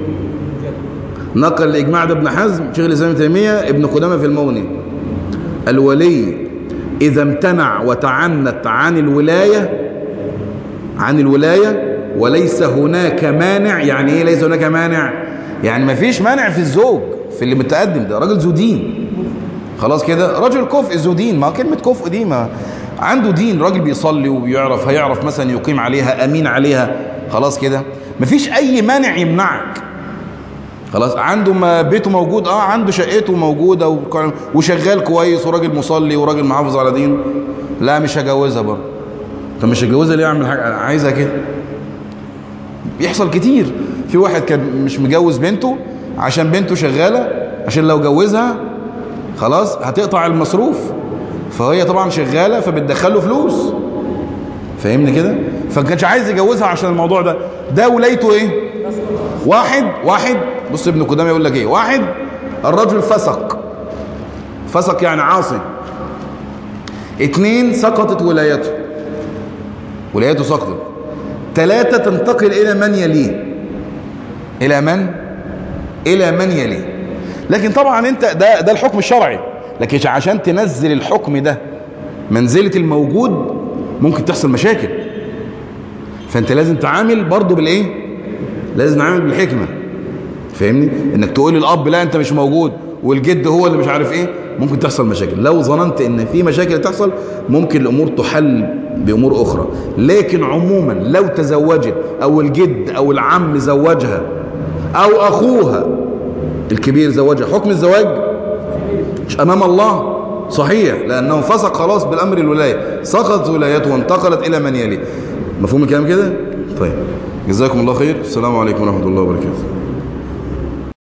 نقل الاجماع ده ابن حزم شيخ الاسلام ابن تيميه ابن قدامه في المغني الولي اذا امتنع وتعنت عن الولايه عن الولايه وليس هناك مانع يعني ايه ليس هناك مانع يعني ما فيش مانع في الزوج في اللي متقدم ده راجل ذو دين خلاص كده رجل كفء ذو دين ما كلمة كفء دي ما عنده دين راجل بيصلي وبيعرف هيعرف مثلا يقيم عليها أمين عليها خلاص كده مفيش أي مانع يمنعك خلاص عنده ما بيته موجود اه عنده شقته موجودة وك- وشغال كويس وراجل مصلي وراجل محافظ على دينه لا مش هجوزها برضه طب مش هجوزها ليه اعمل حاجة أنا عايزها كده بيحصل كتير في واحد كان مش مجوز بنته عشان بنته شغالة عشان لو جوزها خلاص هتقطع المصروف فهي طبعا شغالة فبتدخله فلوس فاهمني كده فما كانش عايز يجوزها عشان الموضوع ده ده ولايته ايه واحد واحد بص ابن قدامه يقول لك ايه واحد الرجل فسق فسق يعني عاصي اتنين سقطت ولايته ولايته سقطت ثلاثة تنتقل إلى من يليه إلى من؟ إلى من يليه لكن طبعا أنت ده ده الحكم الشرعي لكن عشان تنزل الحكم ده منزلة الموجود ممكن تحصل مشاكل فأنت لازم تعامل برضه بالإيه؟ لازم تعامل بالحكمة فاهمني؟ إنك تقول للأب لا أنت مش موجود والجد هو اللي مش عارف ايه ممكن تحصل مشاكل لو ظننت ان في مشاكل تحصل ممكن الامور تحل بامور اخرى لكن عموما لو تزوجت او الجد او العم زوجها او اخوها الكبير زوجها حكم الزواج مش امام الله صحيح لانه فسق خلاص بالامر الولايه سقطت ولايته وانتقلت الى من يليه مفهوم الكلام كده طيب جزاكم الله خير السلام عليكم ورحمه الله وبركاته